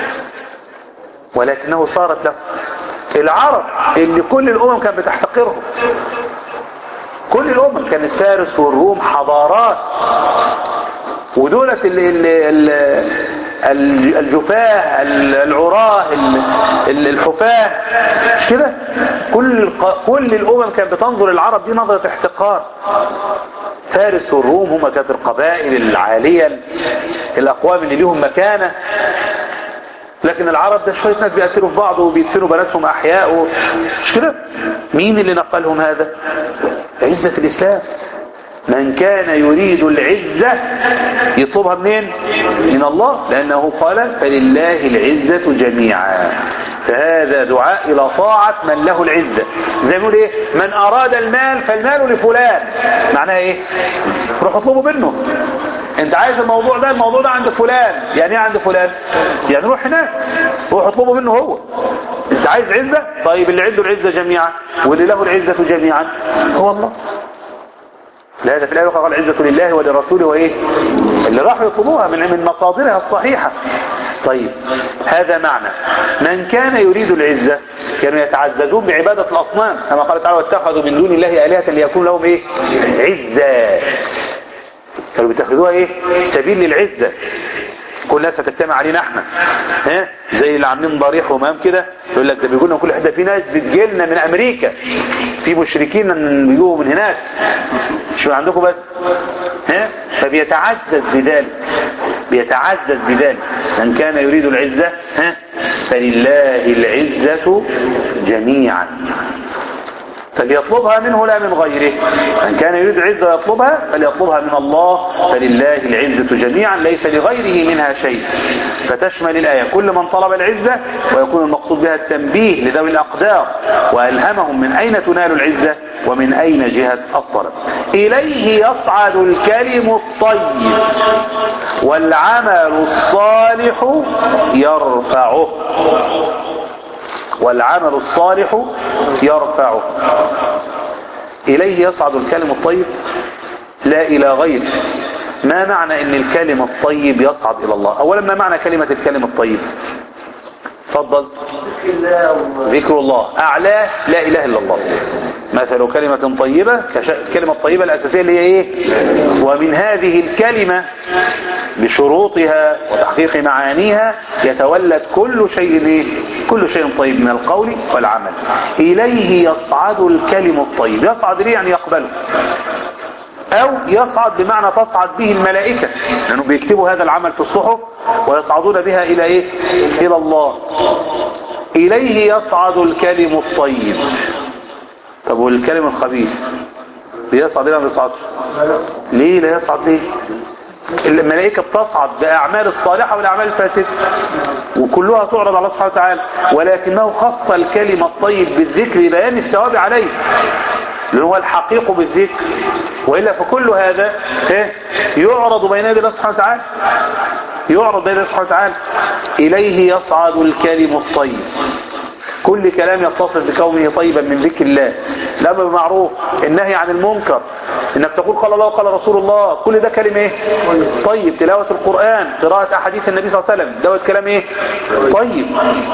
ولكنه صارت له العرب اللي كل الامم كانت بتحتقرهم كل الامم كانت فارس والروم حضارات ودولت اللي اللي الجفاه العراه الحفاه مش كده كل كل الامم كانت بتنظر العرب دي نظرة احتقار فارس والروم هم كانت القبائل العالية الاقوام اللي ليهم مكانة لكن العرب ده شوية ناس بيقتلوا في بعض وبيدفنوا بناتهم احياء و... مش كده مين اللي نقلهم هذا عزة الاسلام من كان يريد العزة يطلبها منين من الله لأنه قال فلله العزة جميعا فهذا دعاء إلى طاعة من له العزة زي ما يقول إيه من أراد المال فالمال لفلان معناها إيه روح اطلبه منه انت عايز الموضوع ده الموضوع ده عند فلان يعني ايه عند فلان يعني روح هناك روح اطلبه منه هو انت عايز عزة طيب اللي عنده العزة جميعا واللي له العزة جميعا هو الله لا ده في الآية قال العزة لله ولرسوله وإيه اللي راحوا يطلبوها من من مصادرها الصحيحة طيب هذا معنى من كان يريد العزة كانوا يتعززون بعبادة الأصنام كما قال تعالى واتخذوا من دون الله آلهة ليكون لهم إيه عزة كانوا بيتخذوها إيه سبيل للعزة كل الناس هتجتمع علينا احنا ها زي اللي عاملين ضريح ومام كده يقول لك ده بيقول لنا كل حته في ناس بتجيلنا من امريكا في مشركين بيجوا من هناك مش من عندكم بس ها فبيتعزز بذلك بيتعزز بذلك من كان يريد العزة ها فلله العزة جميعا فليطلبها منه لا من غيره من كان يريد العزة ويطلبها فليطلبها من الله فلله العزة جميعا ليس لغيره منها شيء فتشمل الآية كل من طلب العزة ويكون المقصود بها التنبيه لذوي الأقدار وألهمهم من أين تنال العزة ومن أين جهة الطلب إليه يصعد الكلم الطيب والعمل الصالح يرفعه والعمل الصالح يرفعه إليه يصعد الكلم الطيب لا إلى غيره ما معنى ان الكلم الطيب يصعد الى الله اولا ما معنى كلمة الكلم الطيب تفضل ذكر الله اعلاه لا اله الا الله مثل كلمة طيبة الكلمة الطيبة الاساسية اللي هي ايه ومن هذه الكلمة بشروطها وتحقيق معانيها يتولد كل شيء ايه كل شيء طيب من القول والعمل اليه يصعد الكلم الطيب يصعد ليه يعني يقبله او يصعد بمعنى تصعد به الملائكة لانهم بيكتبوا هذا العمل في الصحف ويصعدون بها الى ايه الى الله اليه يصعد الكلم الطيب طب والكلم الخبيث بيصعد ليه ما بيصعدش ليه لا يصعد ليه الملائكة بتصعد بأعمال الصالحة والأعمال الفاسدة وكلها تعرض على الله سبحانه وتعالى ولكنه خص الكلمة الطيب بالذكر بيان الثواب عليه لأنه هو الحقيق بالذكر وإلا فكل هذا يعرض بين يدي الله سبحانه وتعالى يعرض بين الله سبحانه وتعالى إليه يصعد الكلم الطيب كل كلام يتصف بكونه طيبا من ذكر الله الأمر بالمعروف النهي عن المنكر انك تقول قال الله وقال رسول الله كل ده كلمة ايه طيب تلاوة القرآن قراءة احاديث النبي صلى الله عليه وسلم دوت كلام ايه طيب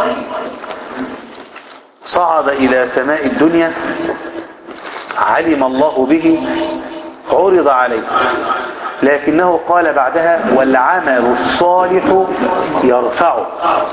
صعد الى سماء الدنيا علم الله به عرض عليه لكنه قال بعدها والعمل الصالح يرفعه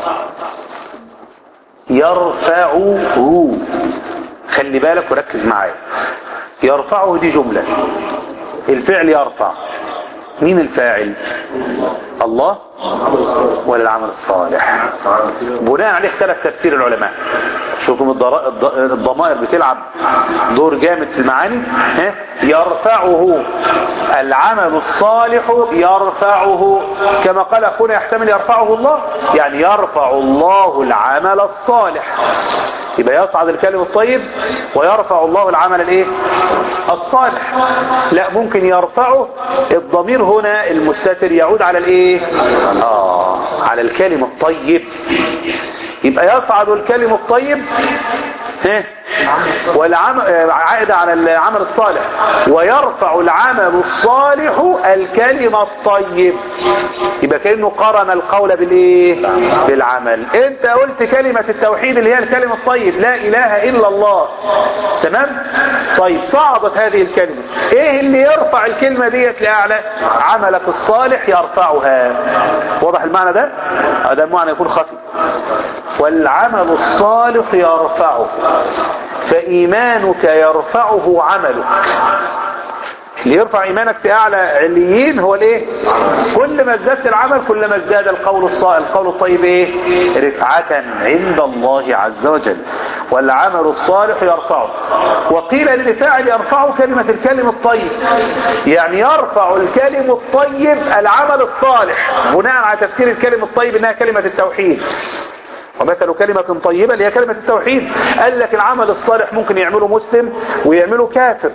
يرفعه خلي بالك وركز معايا يرفعه دي جملة الفعل يرفع مين الفاعل الله ولا العمل الصالح بناء عليه اختلف تفسير العلماء شوفوا الضمائر بتلعب دور جامد في المعاني ها يرفعه العمل الصالح يرفعه كما قال اخونا يحتمل يرفعه الله يعني يرفع الله العمل الصالح يبقى يصعد الكلم الطيب ويرفع الله العمل الايه الصالح لا ممكن يرفعه الضمير هنا المستتر يعود على الايه اه على الكلم الطيب يبقى يصعد الكلم الطيب ها والعمل عائد على العمل الصالح ويرفع العمل الصالح الكلمة الطيب يبقى كأنه قرن القول بالايه بالعمل انت قلت كلمة التوحيد اللي هي الكلمة الطيب لا اله الا الله تمام طيب صعدت هذه الكلمة ايه اللي يرفع الكلمة ديت لاعلى عملك الصالح يرفعها واضح المعنى ده هذا المعنى يكون خفي والعمل الصالح يرفعه فإيمانك يرفعه عملك اللي يرفع إيمانك في أعلى عليين هو الإيه كل ما ازددت العمل كل ما ازداد القول الصائل القول الطيب إيه رفعة عند الله عز وجل والعمل الصالح يرفعه وقيل للفاعل يرفعه كلمة الكلم الطيب يعني يرفع الكلم الطيب العمل الصالح بناء على تفسير الكلم الطيب انها كلمة التوحيد ومثل كلمة طيبة اللي هي كلمة التوحيد قال لك العمل الصالح ممكن يعمله مسلم ويعمله كافر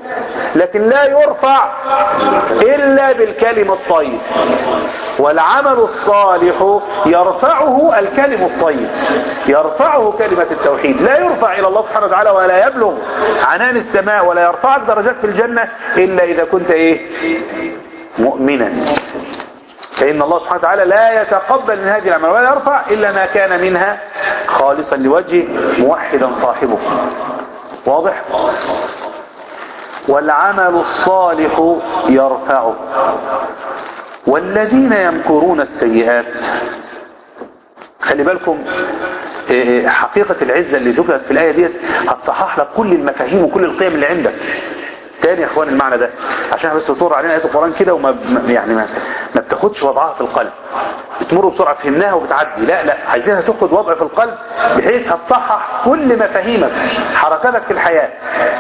لكن لا يرفع إلا بالكلم الطيب والعمل الصالح يرفعه الكلم الطيب يرفعه كلمة التوحيد لا يرفع إلى الله سبحانه وتعالى ولا يبلغ عنان السماء ولا يرفعك درجات في الجنة إلا إذا كنت إيه مؤمنا فإن الله سبحانه وتعالى لا يتقبل من هذه الأعمال ولا يرفع إلا ما كان منها خالصا لوجه موحدا صاحبه واضح والعمل الصالح يرفعه والذين يمكرون السيئات خلي بالكم إيه، حقيقة العزة اللي ذكرت في الآية ديت هتصحح لك كل المفاهيم وكل القيم اللي عندك تاني يا اخوان المعنى ده عشان بس بتمر علينا آية القرآن كده وما ما- يعني ما, ما بتاخدش وضعها في القلب بتمر بسرعة فهمناها وبتعدي لا لا عايزينها تاخد وضع في القلب بحيث هتصحح كل مفاهيمك حركاتك في الحياة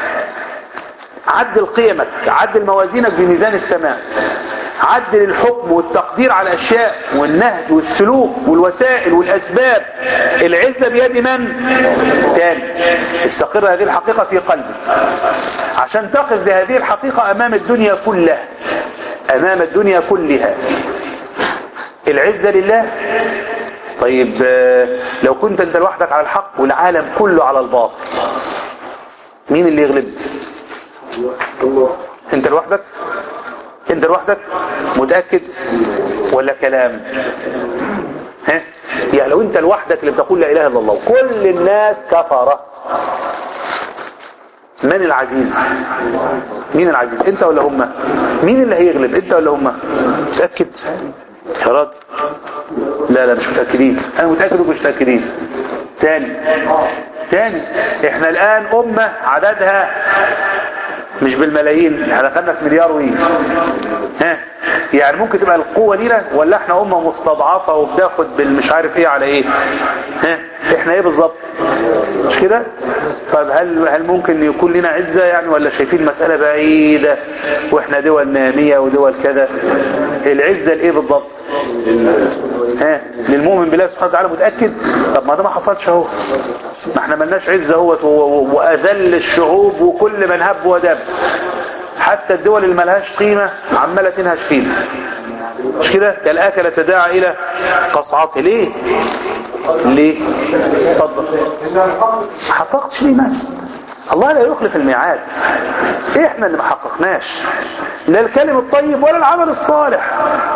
عدل قيمك عدل موازينك بميزان السماء عدل الحكم والتقدير على الأشياء والنهج والسلوك والوسائل والأسباب العزة بيد من؟ تاني استقر هذه الحقيقة في قلبك عشان تقف بهذه الحقيقة أمام الدنيا كلها أمام الدنيا كلها العزة لله طيب آه، لو كنت انت لوحدك على الحق والعالم كله على الباطل مين اللي يغلب انت لوحدك انت لوحدك متأكد ولا كلام ها يعني لو انت لوحدك اللي بتقول لا اله الا الله كل الناس كفرة من العزيز مين العزيز انت ولا هم مين اللي هيغلب انت ولا هم متأكد يا راجل لا لا مش متأكدين انا متأكد ومش متأكدين تاني تاني احنا الان امة عددها مش بالملايين احنا دخلنا في مليار وي ها يعني ممكن تبقى القوة لينا ولا احنا امة مستضعفة وبناخد بالمش عارف ايه على ايه ها احنا ايه بالظبط مش كده طيب هل هل ممكن يكون لنا عزة يعني ولا شايفين مسألة بعيدة واحنا دول نامية ودول كذا العزة لايه بالضبط ها للمؤمن بالله سبحانه وتعالى متأكد طب ما ده ما حصلش اهو ما احنا ملناش عزة اهوت و- و- واذل الشعوب وكل من هب ودب حتى الدول اللي ملهاش قيمة عمالة تنهش فينا مش كده ده الاكل تداعى الى قصعته ليه ليه اتفضل ما حققتش الايمان الله لا يخلف الميعاد احنا اللي ما حققناش لا الكلم الطيب ولا العمل الصالح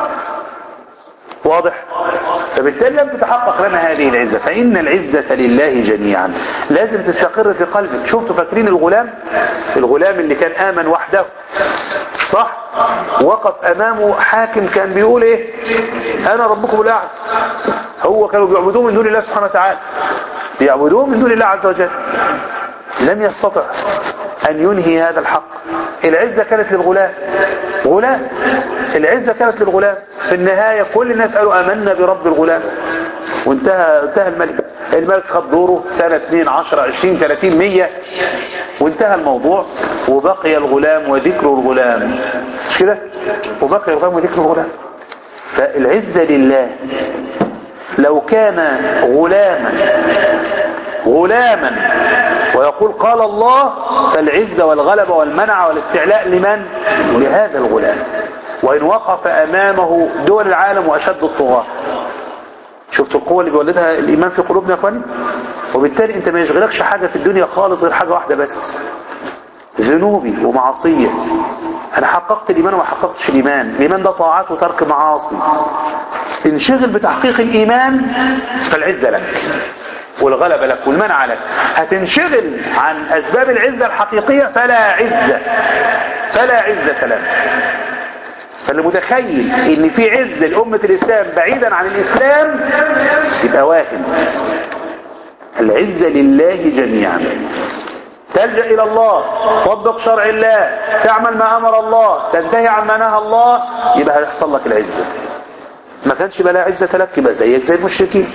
واضح فبالتالي لم تتحقق لنا هذه العزة فإن العزة لله جميعا لازم تستقر في قلبك شفتوا فاكرين الغلام الغلام اللي كان آمن وحده صح وقف أمامه حاكم كان بيقول ايه أنا ربكم الأعلى هو كانوا بيعبدوه من دون الله سبحانه وتعالى بيعبدوه من دون الله عز وجل لم يستطع أن ينهي هذا الحق العزة كانت للغلام غلام العزة كانت للغلام في النهاية كل الناس قالوا آمنا برب الغلام وانتهى انتهى الملك الملك خد دوره سنة 2 10 20 30 100 وانتهى الموضوع وبقي الغلام وذكر الغلام مش كده وبقي الغلام وذكر الغلام فالعزة لله لو كان غلاما غلاما ويقول قال الله فالعزة والغلبة والمنع والاستعلاء لمن؟ لهذا الغلام وإن وقف أمامه دول العالم وأشد الطغاة شفتوا القوة اللي بيولدها الإيمان في قلوبنا يا أخواني وبالتالي أنت ما يشغلكش حاجة في الدنيا خالص غير حاجة واحدة بس ذنوبي ومعصية أنا حققت الإيمان وما حققتش الإيمان الإيمان ده طاعات وترك معاصي انشغل بتحقيق الإيمان فالعزة لك والغلبة لك والمنع لك هتنشغل عن أسباب العزة الحقيقية فلا عزة فلا عزة لك فاللي متخيل ان في عز لأمة الإسلام بعيدا عن الإسلام يبقى واهم العزة لله جميعا تلجأ إلى الله طبق شرع الله تعمل ما أمر الله تنتهي عن ما نهى الله يبقى هيحصل لك العزة ما كانش بلا عزة لك يبقى زيك زي المشركين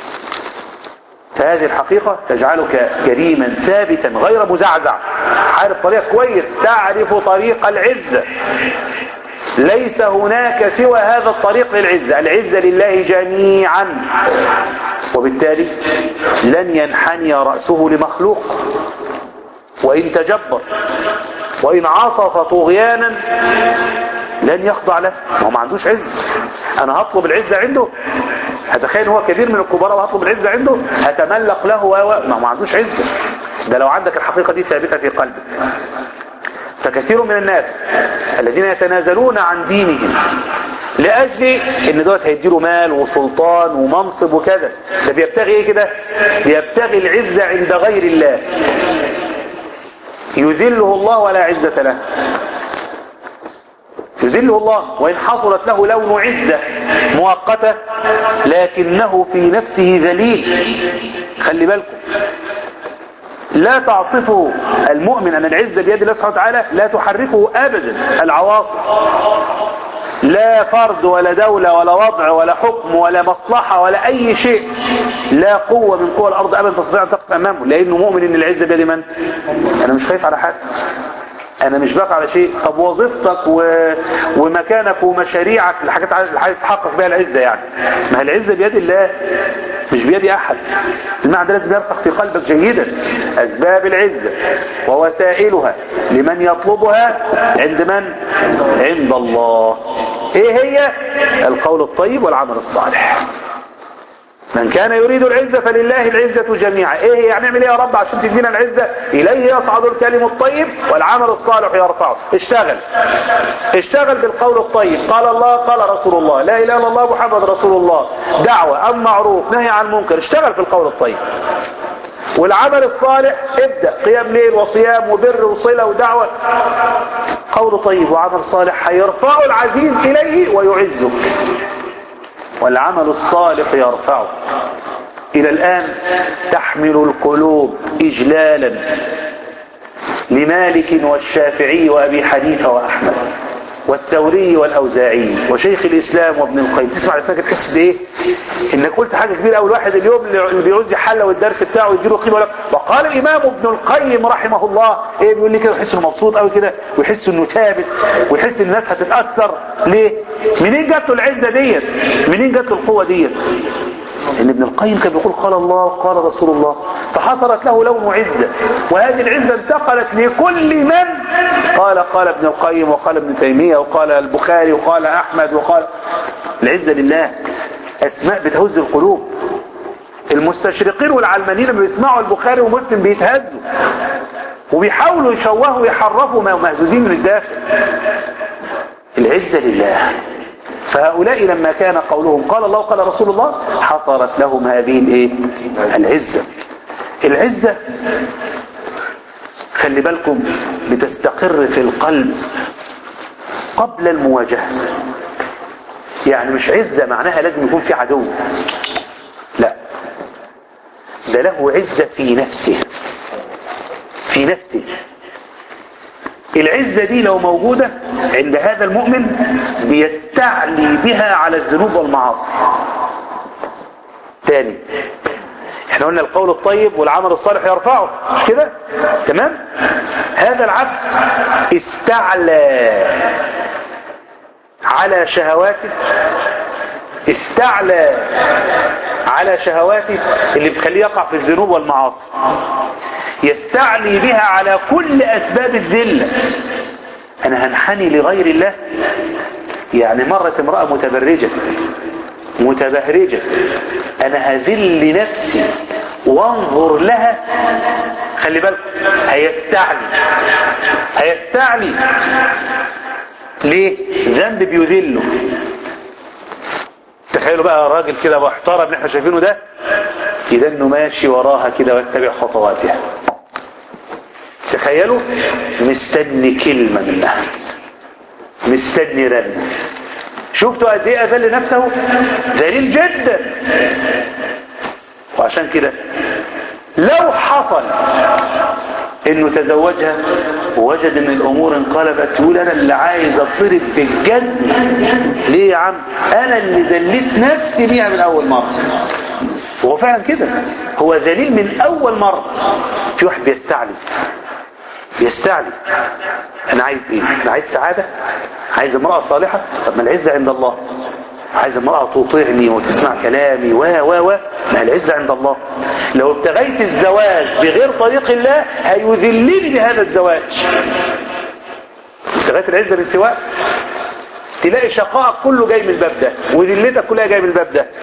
فهذه الحقيقة تجعلك كريما ثابتا غير مزعزع عارف طريق كويس تعرف طريق العزة ليس هناك سوى هذا الطريق للعزة العزة لله جميعا وبالتالي لن ينحني رأسه لمخلوق وإن تجبر وإن عصف طغيانا لن يخضع له ما هو ما عندوش عزة أنا هطلب العزة عنده هتخيل هو كبير من الكبراء وهطلب العزة عنده هتملق له و ما هو ما عندوش عزة ده لو عندك الحقيقة دي ثابتة في قلبك فكثير من الناس الذين يتنازلون عن دينهم لأجل ان دوت هيديله مال وسلطان ومنصب وكذا ده بيبتغي ايه كده بيبتغي العزة عند غير الله يذله الله ولا عزة له يذله الله وإن حصلت له لون عزة مؤقتة لكنه في نفسه ذليل خلي بالكم لا تعصفه المؤمن أن العزة بيد الله سبحانه وتعالى لا تحركه أبدا العواصف لا فرد ولا دولة ولا وضع ولا حكم ولا مصلحة ولا أي شيء لا قوة من قوى الأرض أبدا تستطيع أن تقف أمامه لأنه مؤمن أن العزة بيد من؟ أنا مش خايف على حاجة أنا مش باقي على شيء طب وظيفتك و... ومكانك ومشاريعك الحاجات اللي عايز تحقق بها العزة يعني ما هي العزة بيد الله مش بيد أحد المعنى ده لازم يرسخ في قلبك جيدا أسباب العزة ووسائلها لمن يطلبها عند من؟ عند الله ايه هي القول الطيب والعمل الصالح من كان يريد العزة فلله العزة جميعا ايه هي يعني نعمل ايه يا رب عشان تدينا العزة اليه يصعد الكلم الطيب والعمل الصالح يرفعه اشتغل اشتغل بالقول الطيب قال الله قال رسول الله لا اله الا الله محمد رسول الله دعوة ام معروف نهي عن منكر اشتغل في القول الطيب والعمل الصالح ابدأ قيام ليل وصيام وبر وصلة ودعوة قول طيب وعمل صالح هيرفع العزيز إليه ويعزك والعمل الصالح يرفعه إلى الآن تحمل القلوب إجلالا لمالك والشافعي وأبي حنيفة وأحمد والثوري والأوزاعي وشيخ الإسلام وابن القيم تسمع الإسلام تحس بإيه إنك قلت حاجة كبيرة أول واحد اليوم اللي بيعوز يحلى والدرس بتاعه يديله قيمة لك وقال الإمام ابن القيم رحمه الله إيه بيقول لي كده يحس إنه مبسوط قوي كده ويحس إنه ثابت ويحس إن الناس هتتأثر ليه منين جات له العزة ديت منين جات له القوة ديت ان ابن القيم كان بيقول قال الله وقال رسول الله فحصلت له لون عزة وهذه العزة انتقلت لكل من قال قال ابن القيم وقال ابن تيمية وقال البخاري وقال احمد وقال العزة لله اسماء بتهز القلوب المستشرقين والعلمانيين لما بيسمعوا البخاري ومسلم بيتهزوا وبيحاولوا يشوهوا ويحرفوا ما مهزوزين من الداخل العزة لله فهؤلاء لما كان قولهم قال الله وقال رسول الله حصلت لهم هذه الايه العزة العزة خلي بالكم بتستقر في القلب قبل المواجهة يعني مش عزة معناها لازم يكون في عدو لا ده له عزة في نفسه في نفسه العزة دي لو موجودة عند هذا المؤمن بيستعلي بها على الذنوب والمعاصي تاني احنا قلنا القول الطيب والعمل الصالح يرفعه مش كده تمام هذا العبد استعلى على شهواته استعلى على شهواته اللي بتخليه يقع في الذنوب والمعاصي يستعلي بها على كل أسباب الذلة أنا هنحني لغير الله يعني مرت امرأة متبرجة متبهرجة أنا هذل نفسي وانظر لها خلي بالك هيستعلي هيستعلي ليه ذنب بيذله تخيلوا بقى راجل كده محترم اللي احنا شايفينه ده إذا انه ماشي وراها كده ويتبع خطواتها تخيلوا مستني كلمة منها مستني رنة شفتوا قد ايه اذل نفسه ذليل جدا وعشان كده لو حصل انه تزوجها ووجد ان الامور انقلبت يقول انا اللي عايز اضرب بالجزم ليه يا عم انا اللي ذليت نفسي بيها من اول مرة هو فعلا كده هو ذليل من اول مرة في واحد بيستعلي بيستعلي انا عايز ايه انا عايز سعادة عايز امرأة صالحة طب ما العزة عند الله عايز امرأة تطيعني وتسمع كلامي و و و ما العزة عند الله لو ابتغيت الزواج بغير طريق الله هيذلني بهذا الزواج ابتغيت العزة من سواء تلاقي شقائك كله جاي من الباب ده وذلتك كلها جاي من الباب ده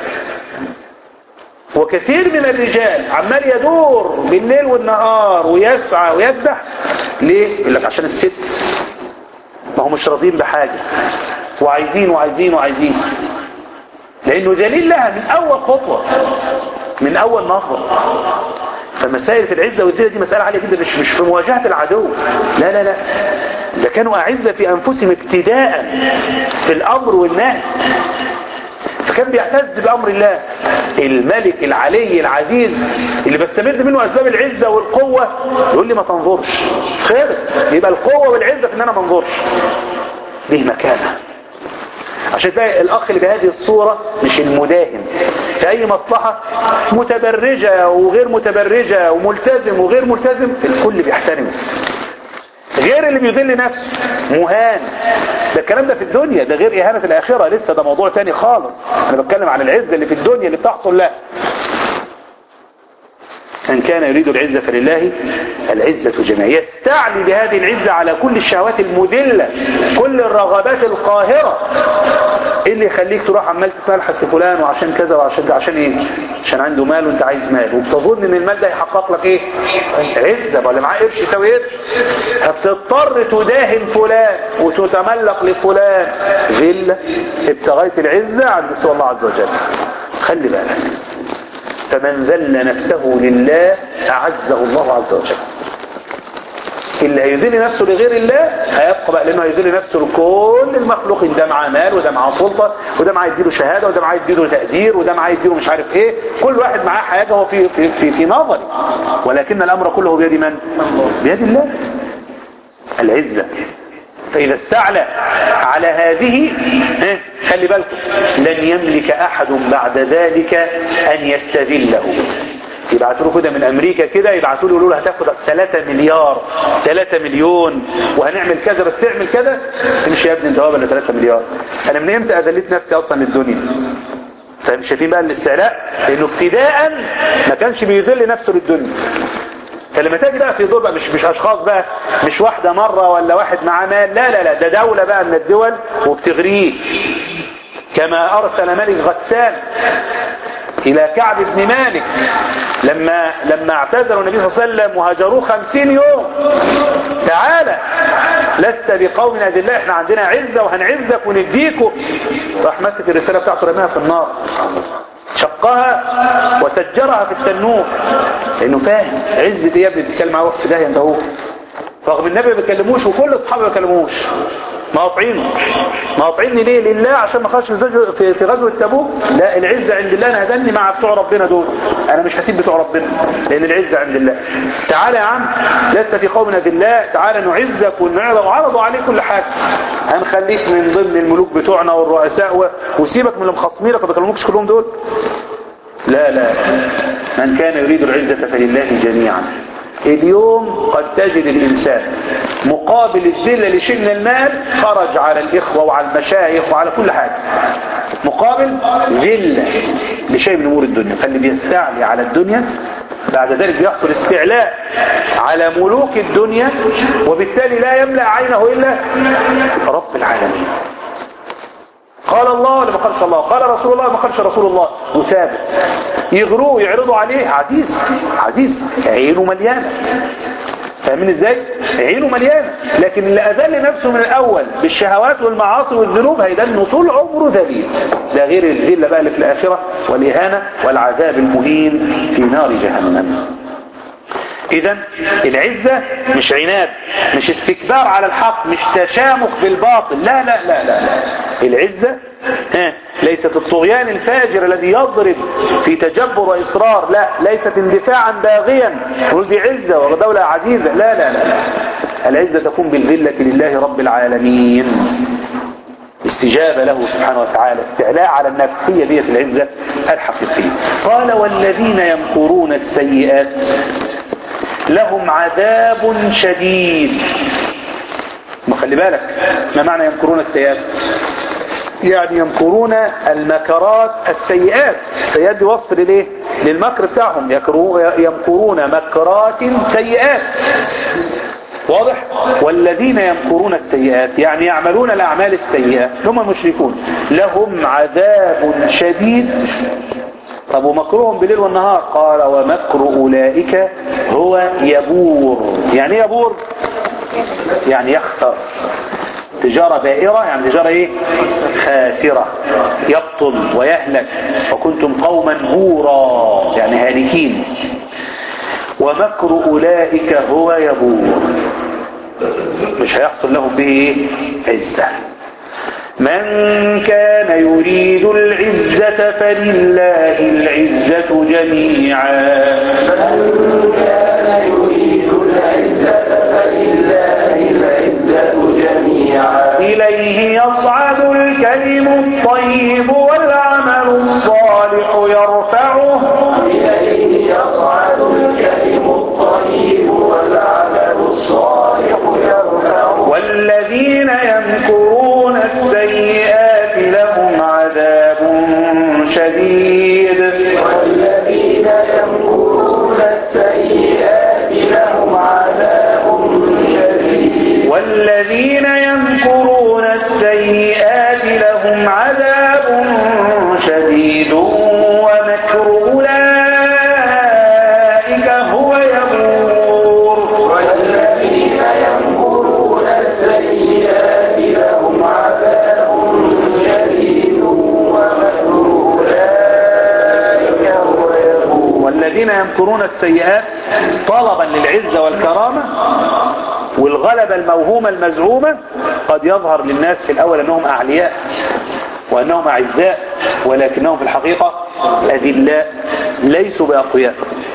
وكثير من الرجال عمال يدور بالليل والنهار ويسعى ويذبح ليه؟ يقول لك عشان الست ما هم مش راضيين بحاجة وعايزين وعايزين وعايزين لانه دليل لها من اول خطوة من اول نهضة فمسائل العزة والذلة دي مسألة عالية جدا مش مش في مواجهة العدو لا لا لا ده كانوا أعزة في أنفسهم ابتداء في الأمر والنهي فكان بيعتز بأمر الله الملك العلي العزيز اللي بستمد منه أسباب العزة والقوة يقول لي ما تنظرش خلص يبقى القوة والعزة في ان انا ما انظرش ليه مكانه عشان تلاقي الاخ اللي بهذه الصورة مش المداهن في اي مصلحة متبرجة وغير متبرجة وملتزم وغير ملتزم الكل بيحترمه غير اللي بيذل نفسه مهان ده الكلام ده في الدنيا ده غير اهانة الاخرة لسه ده موضوع تاني خالص انا بتكلم عن العزة اللي في الدنيا اللي بتحصل لها من كان يريد العزة فلله العزة جميعا يستعلي بهذه العزة على كل الشهوات المذلة كل الرغبات القاهرة ايه اللي يخليك تروح عمال تتملحس لفلان وعشان كذا وعشان كذا عشان ايه عشان عنده مال وانت عايز مال وبتظن ان المال ده يحقق لك ايه عزة ولا معاه قرش يساوي قرش هتضطر تداهن فلان وتتملق لفلان ذلة ابتغيت العزة عند سوى الله عز وجل خلي بالك فمن ذل نفسه لله أعزه الله عز وجل اللي هيذل نفسه لغير الله هيبقى بقى لانه هيذل نفسه لكل المخلوقين ده معاه مال وده معاه سلطة وده معاه يديله شهادة وده معاه يديله تقدير وده معاه يديله مش عارف ايه كل واحد معاه حاجة هو في, في, في, في نظري ولكن الامر كله بيد من بيد الله العزة فإذا استعلى على هذه ها، خلي بالكم لن يملك أحد بعد ذلك أن يستذله يبعتوا له كده من أمريكا كده يبعتوا له يقولوا له هتاخد 3 مليار 3 مليون وهنعمل كذا بس اعمل كذا مش يا ابني انت هو ولا 3 مليار انا من امتى اذليت نفسي اصلا للدنيا فاهم شايفين بقى الاستعلاء لانه ابتداء ما كانش بيذل نفسه للدنيا فلما تجي بقى في دور بقى مش مش اشخاص بقى مش واحدة مرة ولا واحد معاه مال لا لا لا ده دولة بقى من الدول وبتغريه كما ارسل ملك غسان الى كعب بن مالك لما لما اعتزلوا النبي صلى الله عليه وسلم وهجروه خمسين يوم تعالى لست بقوم اذلاء احنا عندنا عزة وهنعزك ونديكوا راح مسك الرسالة بتاعته رماها في النار شقها وسجرها في التنور لانه فاهم عزة ايه يا ابني بتتكلم معاه وقت ده انت هو رغم النبي ما بيكلموش وكل اصحابه ما بيكلموش مقاطعينه مقاطعيني ليه لله عشان ما خرجش في زج- في في غزوه تبوك لا العزه عند الله انا هدني مع بتوع ربنا دول انا مش هسيب بتوع ربنا لان العزه عند الله تعالى يا عم لست في قومنا ذلاء تعالى نعزك ونعرض وعرضوا عليه كل حاجه هنخليك من ضمن الملوك بتوعنا والرؤساء و- وسيبك من اللي مخصمينك وما بيكلموكش كلهم دول لا لا من كان يريد العزة فلله جميعا اليوم قد تجد الإنسان مقابل الذلة لشيء من المال خرج على الإخوة وعلى المشايخ وعلى كل حاجة مقابل ذلة لشيء من أمور الدنيا فاللي بيستعلي على الدنيا بعد ذلك بيحصل استعلاء على ملوك الدنيا وبالتالي لا يملأ عينه إلا رب العالمين قال الله ولا ما قالش الله قال رسول الله ما قالش رسول الله وثابت يغروه يعرضوا عليه عزيز عزيز عينه مليانة فاهمين ازاي عينه مليانة لكن اللي اذل نفسه من الاول بالشهوات والمعاصي والذنوب هيدنه طول عمره ذليل ده غير الذلة بقى اللي في الاخرة والاهانة والعذاب المهين في نار جهنم اذا العزة مش عناد مش استكبار على الحق مش تشامخ بالباطل لا لا لا لا, لا. العزة ها ليست الطغيان الفاجر الذي يضرب في تجبر وإصرار لا ليست اندفاعا باغيا نقول دي عزة ودولة عزيزة لا لا لا, لا. العزة تكون بالذلة لله رب العالمين استجابة له سبحانه وتعالى استعلاء على النفس هي دية العزة الحقيقية قال والذين يمكرون السيئات لهم عذاب شديد ما خلي بالك ما معنى يمكرون السيئات يعني يمكرون المكرات السيئات السيئات دي وصف للايه للمكر بتاعهم يكرو- يمكرون مكرات سيئات واضح والذين يمكرون السيئات يعني يعملون الأعمال السيئة هم المشركون لهم عذاب شديد طب ومكرهم بالليل والنهار قال ومكر أولئك هو يبور يعني ايه يبور يعني يخسر تجارة بائرة يعني تجارة ايه خاسرة يبطل ويهلك وكنتم قوما بورا يعني هالكين ومكر أولئك هو يبور مش هيحصل لهم به ايه عزة من كان يريد العزة فلله العزة جميعا من كان يريد العزة فلله العزة جميعا إليه يصعد الكلم الطيب والعمل الصالح يرفعه إليه يصعد الكلم الطيب والعمل الصالح يرفعه والذين يمكرون السيئات لهم عذاب شديد والذين يمكرون السيئات لهم عذاب شديد والذين يمكرون السيئات لهم عذاب شديد ومكر أولئك هو يبور والذين يمكرون السيئات لهم عذاب شديد ومكر أولئك هو يبور والذين يمكرون السيئات طلبا للعزة والكرامة والغلبة الموهومة المزعومة قد يظهر للناس في الأول أنهم أعلياء وأنهم أعزاء ولكنهم في الحقيقة أذلاء ليسوا بأقوياء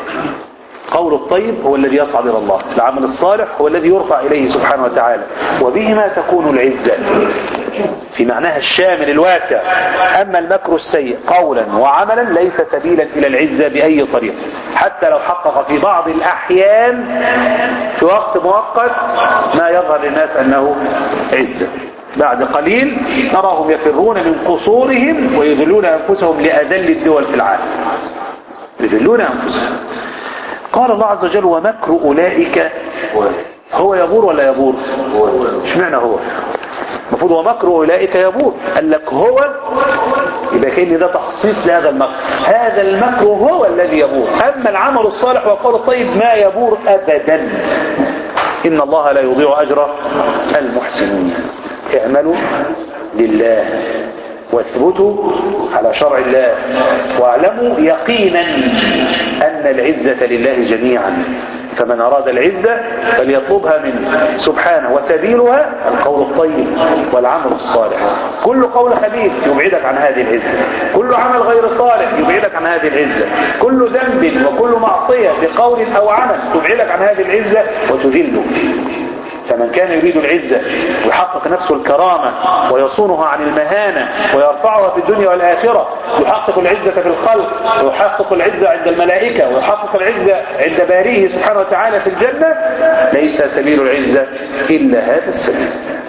قول الطيب هو الذي يصعد إلى الله العمل الصالح هو الذي يرفع إليه سبحانه وتعالى وبهما تكون العزة في معناها الشامل الواسع أما المكر السيء قولا وعملا ليس سبيلا إلى العزة بأي طريقة حتى لو حقق في بعض الأحيان في وقت مؤقت ما يظهر للناس أنه عزة بعد قليل نراهم يفرون من قصورهم ويذلون أنفسهم لأذل الدول في العالم يذلون أنفسهم قال الله عز وجل ومكر أولئك هو يبور ولا يبور مش معنى هو المفروض ومكر أولئك يبور قال لك هو يبقى كأن ده تخصيص لهذا المكر هذا المكر هو الذي يبور أما العمل الصالح والقول الطيب ما يبور أبدا إن الله لا يضيع أجر المحسنين اعملوا لله واثبتوا على شرع الله واعلموا يقينا أن العزة لله جميعا فمن أراد العزة فليطلبها منه سبحانه وسبيلها القول الطيب والعمل الصالح كل قول خبيث يبعدك عن هذه العزة كل عمل غير صالح يبعدك عن هذه العزة كل ذنب وكل معصية بقول أو عمل تبعدك عن هذه العزة وتذلك فمن كان يريد العزة ويحقق نفسه الكرامة ويصونها عن المهانة ويرفعها في الدنيا والآخرة يحقق العزة في الخلق ويحقق العزة عند الملائكة ويحقق العزة عند باريه سبحانه وتعالى في الجنة ليس سبيل العزة إلا هذا السبيل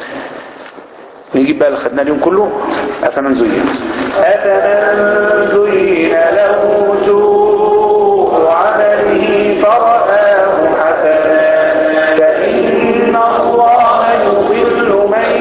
نجيب بقى اللي خدناه اليوم كله أفمن زين أفمن زين له سوء عمله فرآه حسنا فإن الله يضل من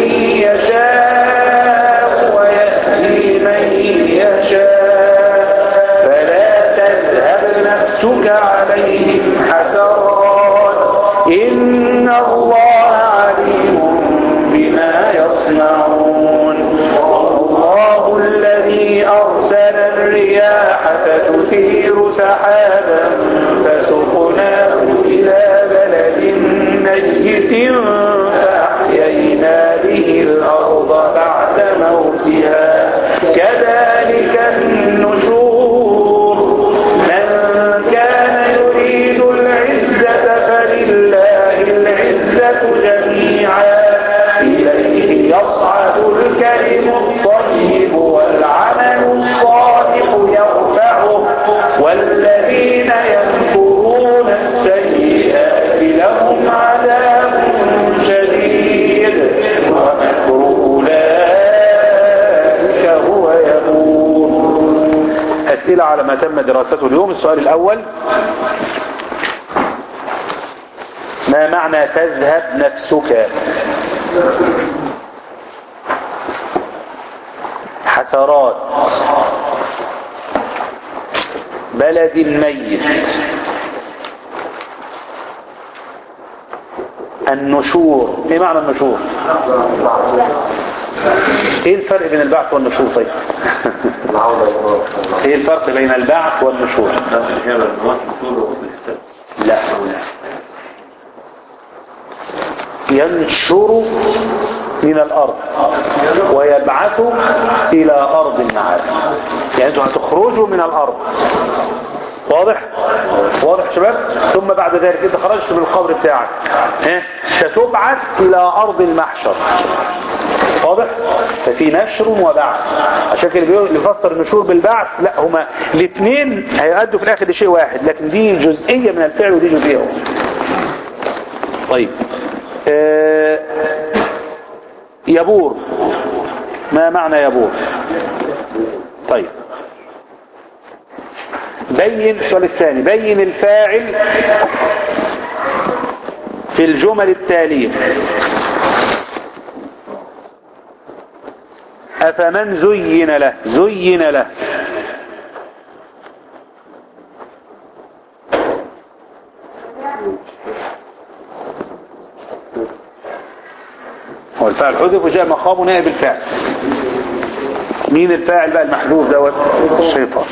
يشاء ويهدي من يشاء فلا تذهب نفسك عليهم حسرات إن الله عليم بما يصنعون الله الذي أرسل الرياح فتثير سحابا فسقناه إلى بلد ميت فأحيينا به الأرض بعد موتها كذلك النشور من كان يريد العزة فلله العزة جميعا إليه يصعد الكلم الطيب والعمل الصالح يرفعه والذين يمكرون السيئات لهم عذاب شديد ومكر أولئك هو يبور أسئلة على ما تم دراسته اليوم السؤال الأول ما معنى تذهب نفسك حسرات بلد ميت النشور ايه معنى النشور ايه الفرق بين البعث والنشور طيب ايه الفرق بين البعث والنشور لا ينشر من الارض ويبعث الى ارض المعاد يعني انتوا هتخرجوا من الارض واضح واضح يا شباب ثم بعد ذلك انت خرجت من القبر بتاعك ها ستبعث الى ارض المحشر واضح ففي نشر وبعث عشان كده بيقول- اللي بيفسر النشور بالبعث لا هما الاثنين هيؤدوا في الاخر لشيء واحد لكن دي جزئيه من الفعل ودي جزئيه أخرى. طيب آه، يبور ما معنى يبور طيب بين السؤال الثاني بين الفاعل في الجمل التالية أفمن زين له زين له هو الفاعل حذف وجاء مقامه نائب الفاعل مين الفاعل بقى المحذوف دوت الشيطان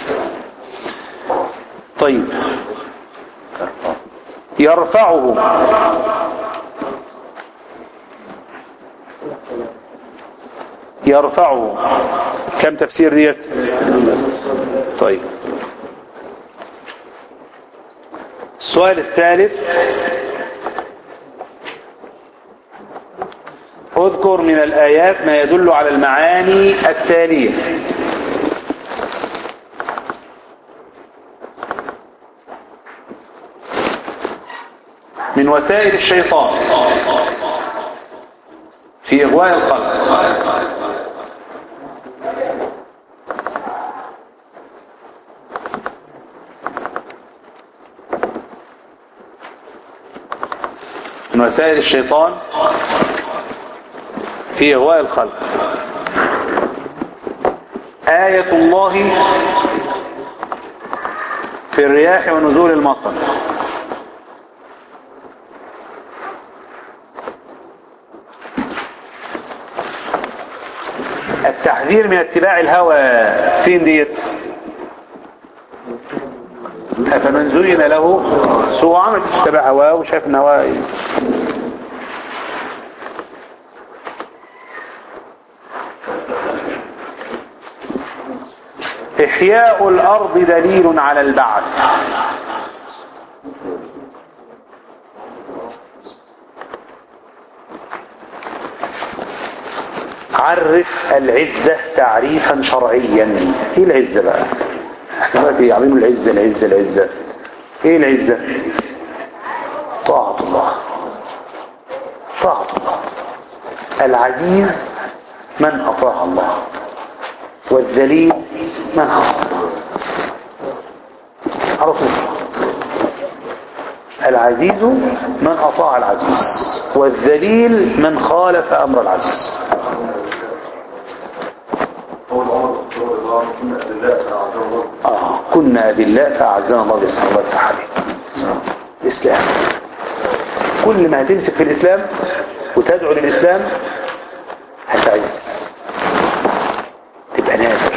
طيب يرفعه يرفعه كم تفسير ديت طيب السؤال الثالث اذكر من الآيات ما يدل على المعاني التالية من وسائل الشيطان في إغواء الخلق من وسائل الشيطان في إغواء الخلق آية الله في الرياح ونزول المطر التحذير من اتباع الهوى فين ديت فمن زين له سوء عمل اتبع هواه وشاف ان هواه إحياء الأرض دليل على البعث عرف العزة تعريفا شرعيا ايه العزة بقى احنا دلوقتي يعلموا العزة العزة العزة ايه العزة طاعة الله طاعة الله العزيز من أطاع الله والذليل من عصى على طول العزيز من أطاع العزيز والذليل من خالف أمر العزيز آه كنا أدلاء فأعزنا الله بسم الله تعالى الإسلام كل ما هتمسك في الإسلام وتدعو للإسلام هتعز تبقى نادر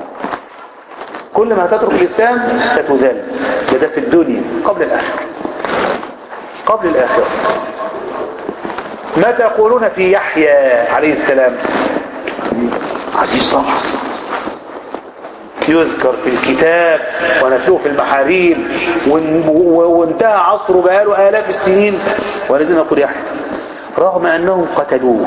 كل ما هتترك الإسلام ستذل ده ده في الدنيا قبل الآخرة قبل الآخرة ما تقولون في يحيى عليه السلام عزيز طبعا يذكر في الكتاب ونتلوه في المحاريب وانتهى عصره بقاله آلاف السنين ولازم نقول يحيى رغم أنهم قتلوه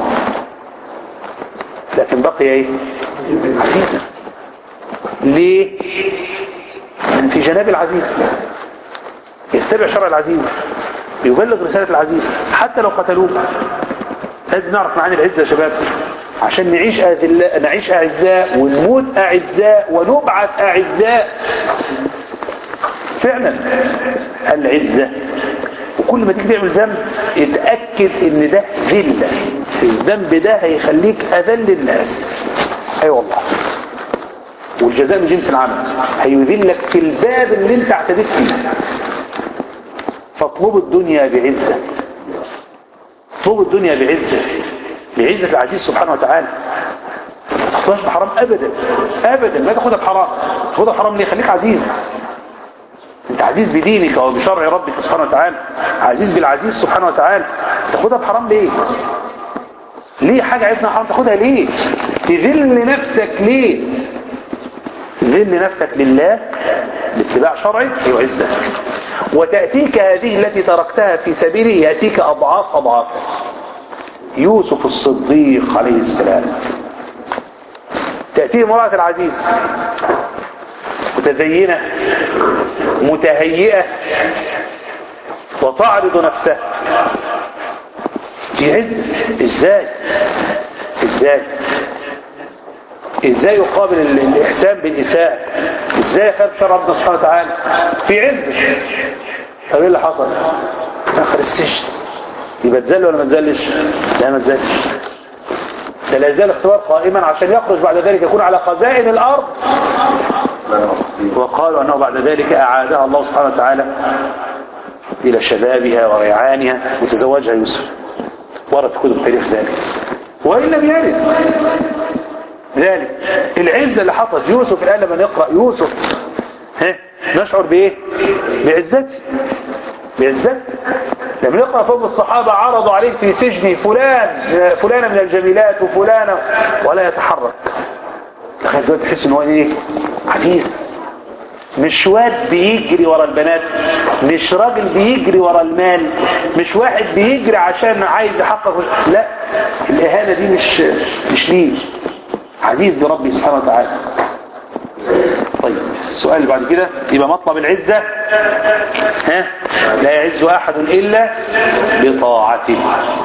لكن بقي ايه عزيزا ليه من في جناب العزيز يتبع شرع العزيز يبلغ رسالة العزيز حتى لو قتلوه لازم نعرف معاني العزة يا شباب عشان نعيش أذلاء نعيش أعزاء ونموت أعزاء ونبعث أعزاء فعلا العزة كل ما تيجي تعمل ذنب اتأكد ان ده ذلة الذنب ده هيخليك اذل الناس اي أيوة والله والجزاء من جنس العمل هيذلك في الباب اللي انت اعتديت فيه فاطلبوا الدنيا بعزة اطلبوا الدنيا بعزة بعزة العزيز سبحانه وتعالى ما تاخدهاش بحرام ابدا ابدا لا تاخدها بحرام تاخدها بحرام ليه خليك عزيز انت عزيز بدينك وبشرع ربك سبحانه وتعالى عزيز بالعزيز سبحانه وتعالى تاخدها بحرام ليه ليه حاجة عرفنا حرام تاخدها ليه تذل نفسك ليه ذل نفسك لله باتباع شرعي يعزك وتأتيك هذه التي تركتها في سبيله يأتيك أضعاف أضعاف يوسف الصديق عليه السلام تأتيه امرأة العزيز متزينة متهيئة وتعرض نفسها في عز ازاي ازاي ازاي يقابل الاحسان بالاساءة ازاي يخاف شرع ربنا سبحانه وتعالى في عز طب ايه اللي حصل اخر السجن يبقى تزل ولا ما تزلش لا ما تزلش ده لا يزال اختبار قائما عشان يخرج بعد ذلك يكون على خزائن الارض وقالوا انه بعد ذلك اعادها الله سبحانه وتعالى الى شبابها وريعانها وتزوجها يوسف ورد في كتب التاريخ ذلك وان لم يرد ذلك العزة اللي حصلت يوسف الآن لما نقرأ يوسف ها نشعر بإيه بعزته بعزته لما نقرأ فوق الصحابة عرضوا عليك في سجن فلان فلانة من الجميلات وفلانة ولا يتحرك تخيل دلوقتي تحس ان هو ايه عزيز مش واد بيجري ورا البنات مش راجل بيجري ورا المال مش واحد بيجري عشان عايز يحقق لا الاهانة دي مش مش ليه عزيز بربي سبحانه وتعالى طيب السؤال اللي بعد كده يبقى مطلب العزة ها لا يعز أحد إلا بطاعته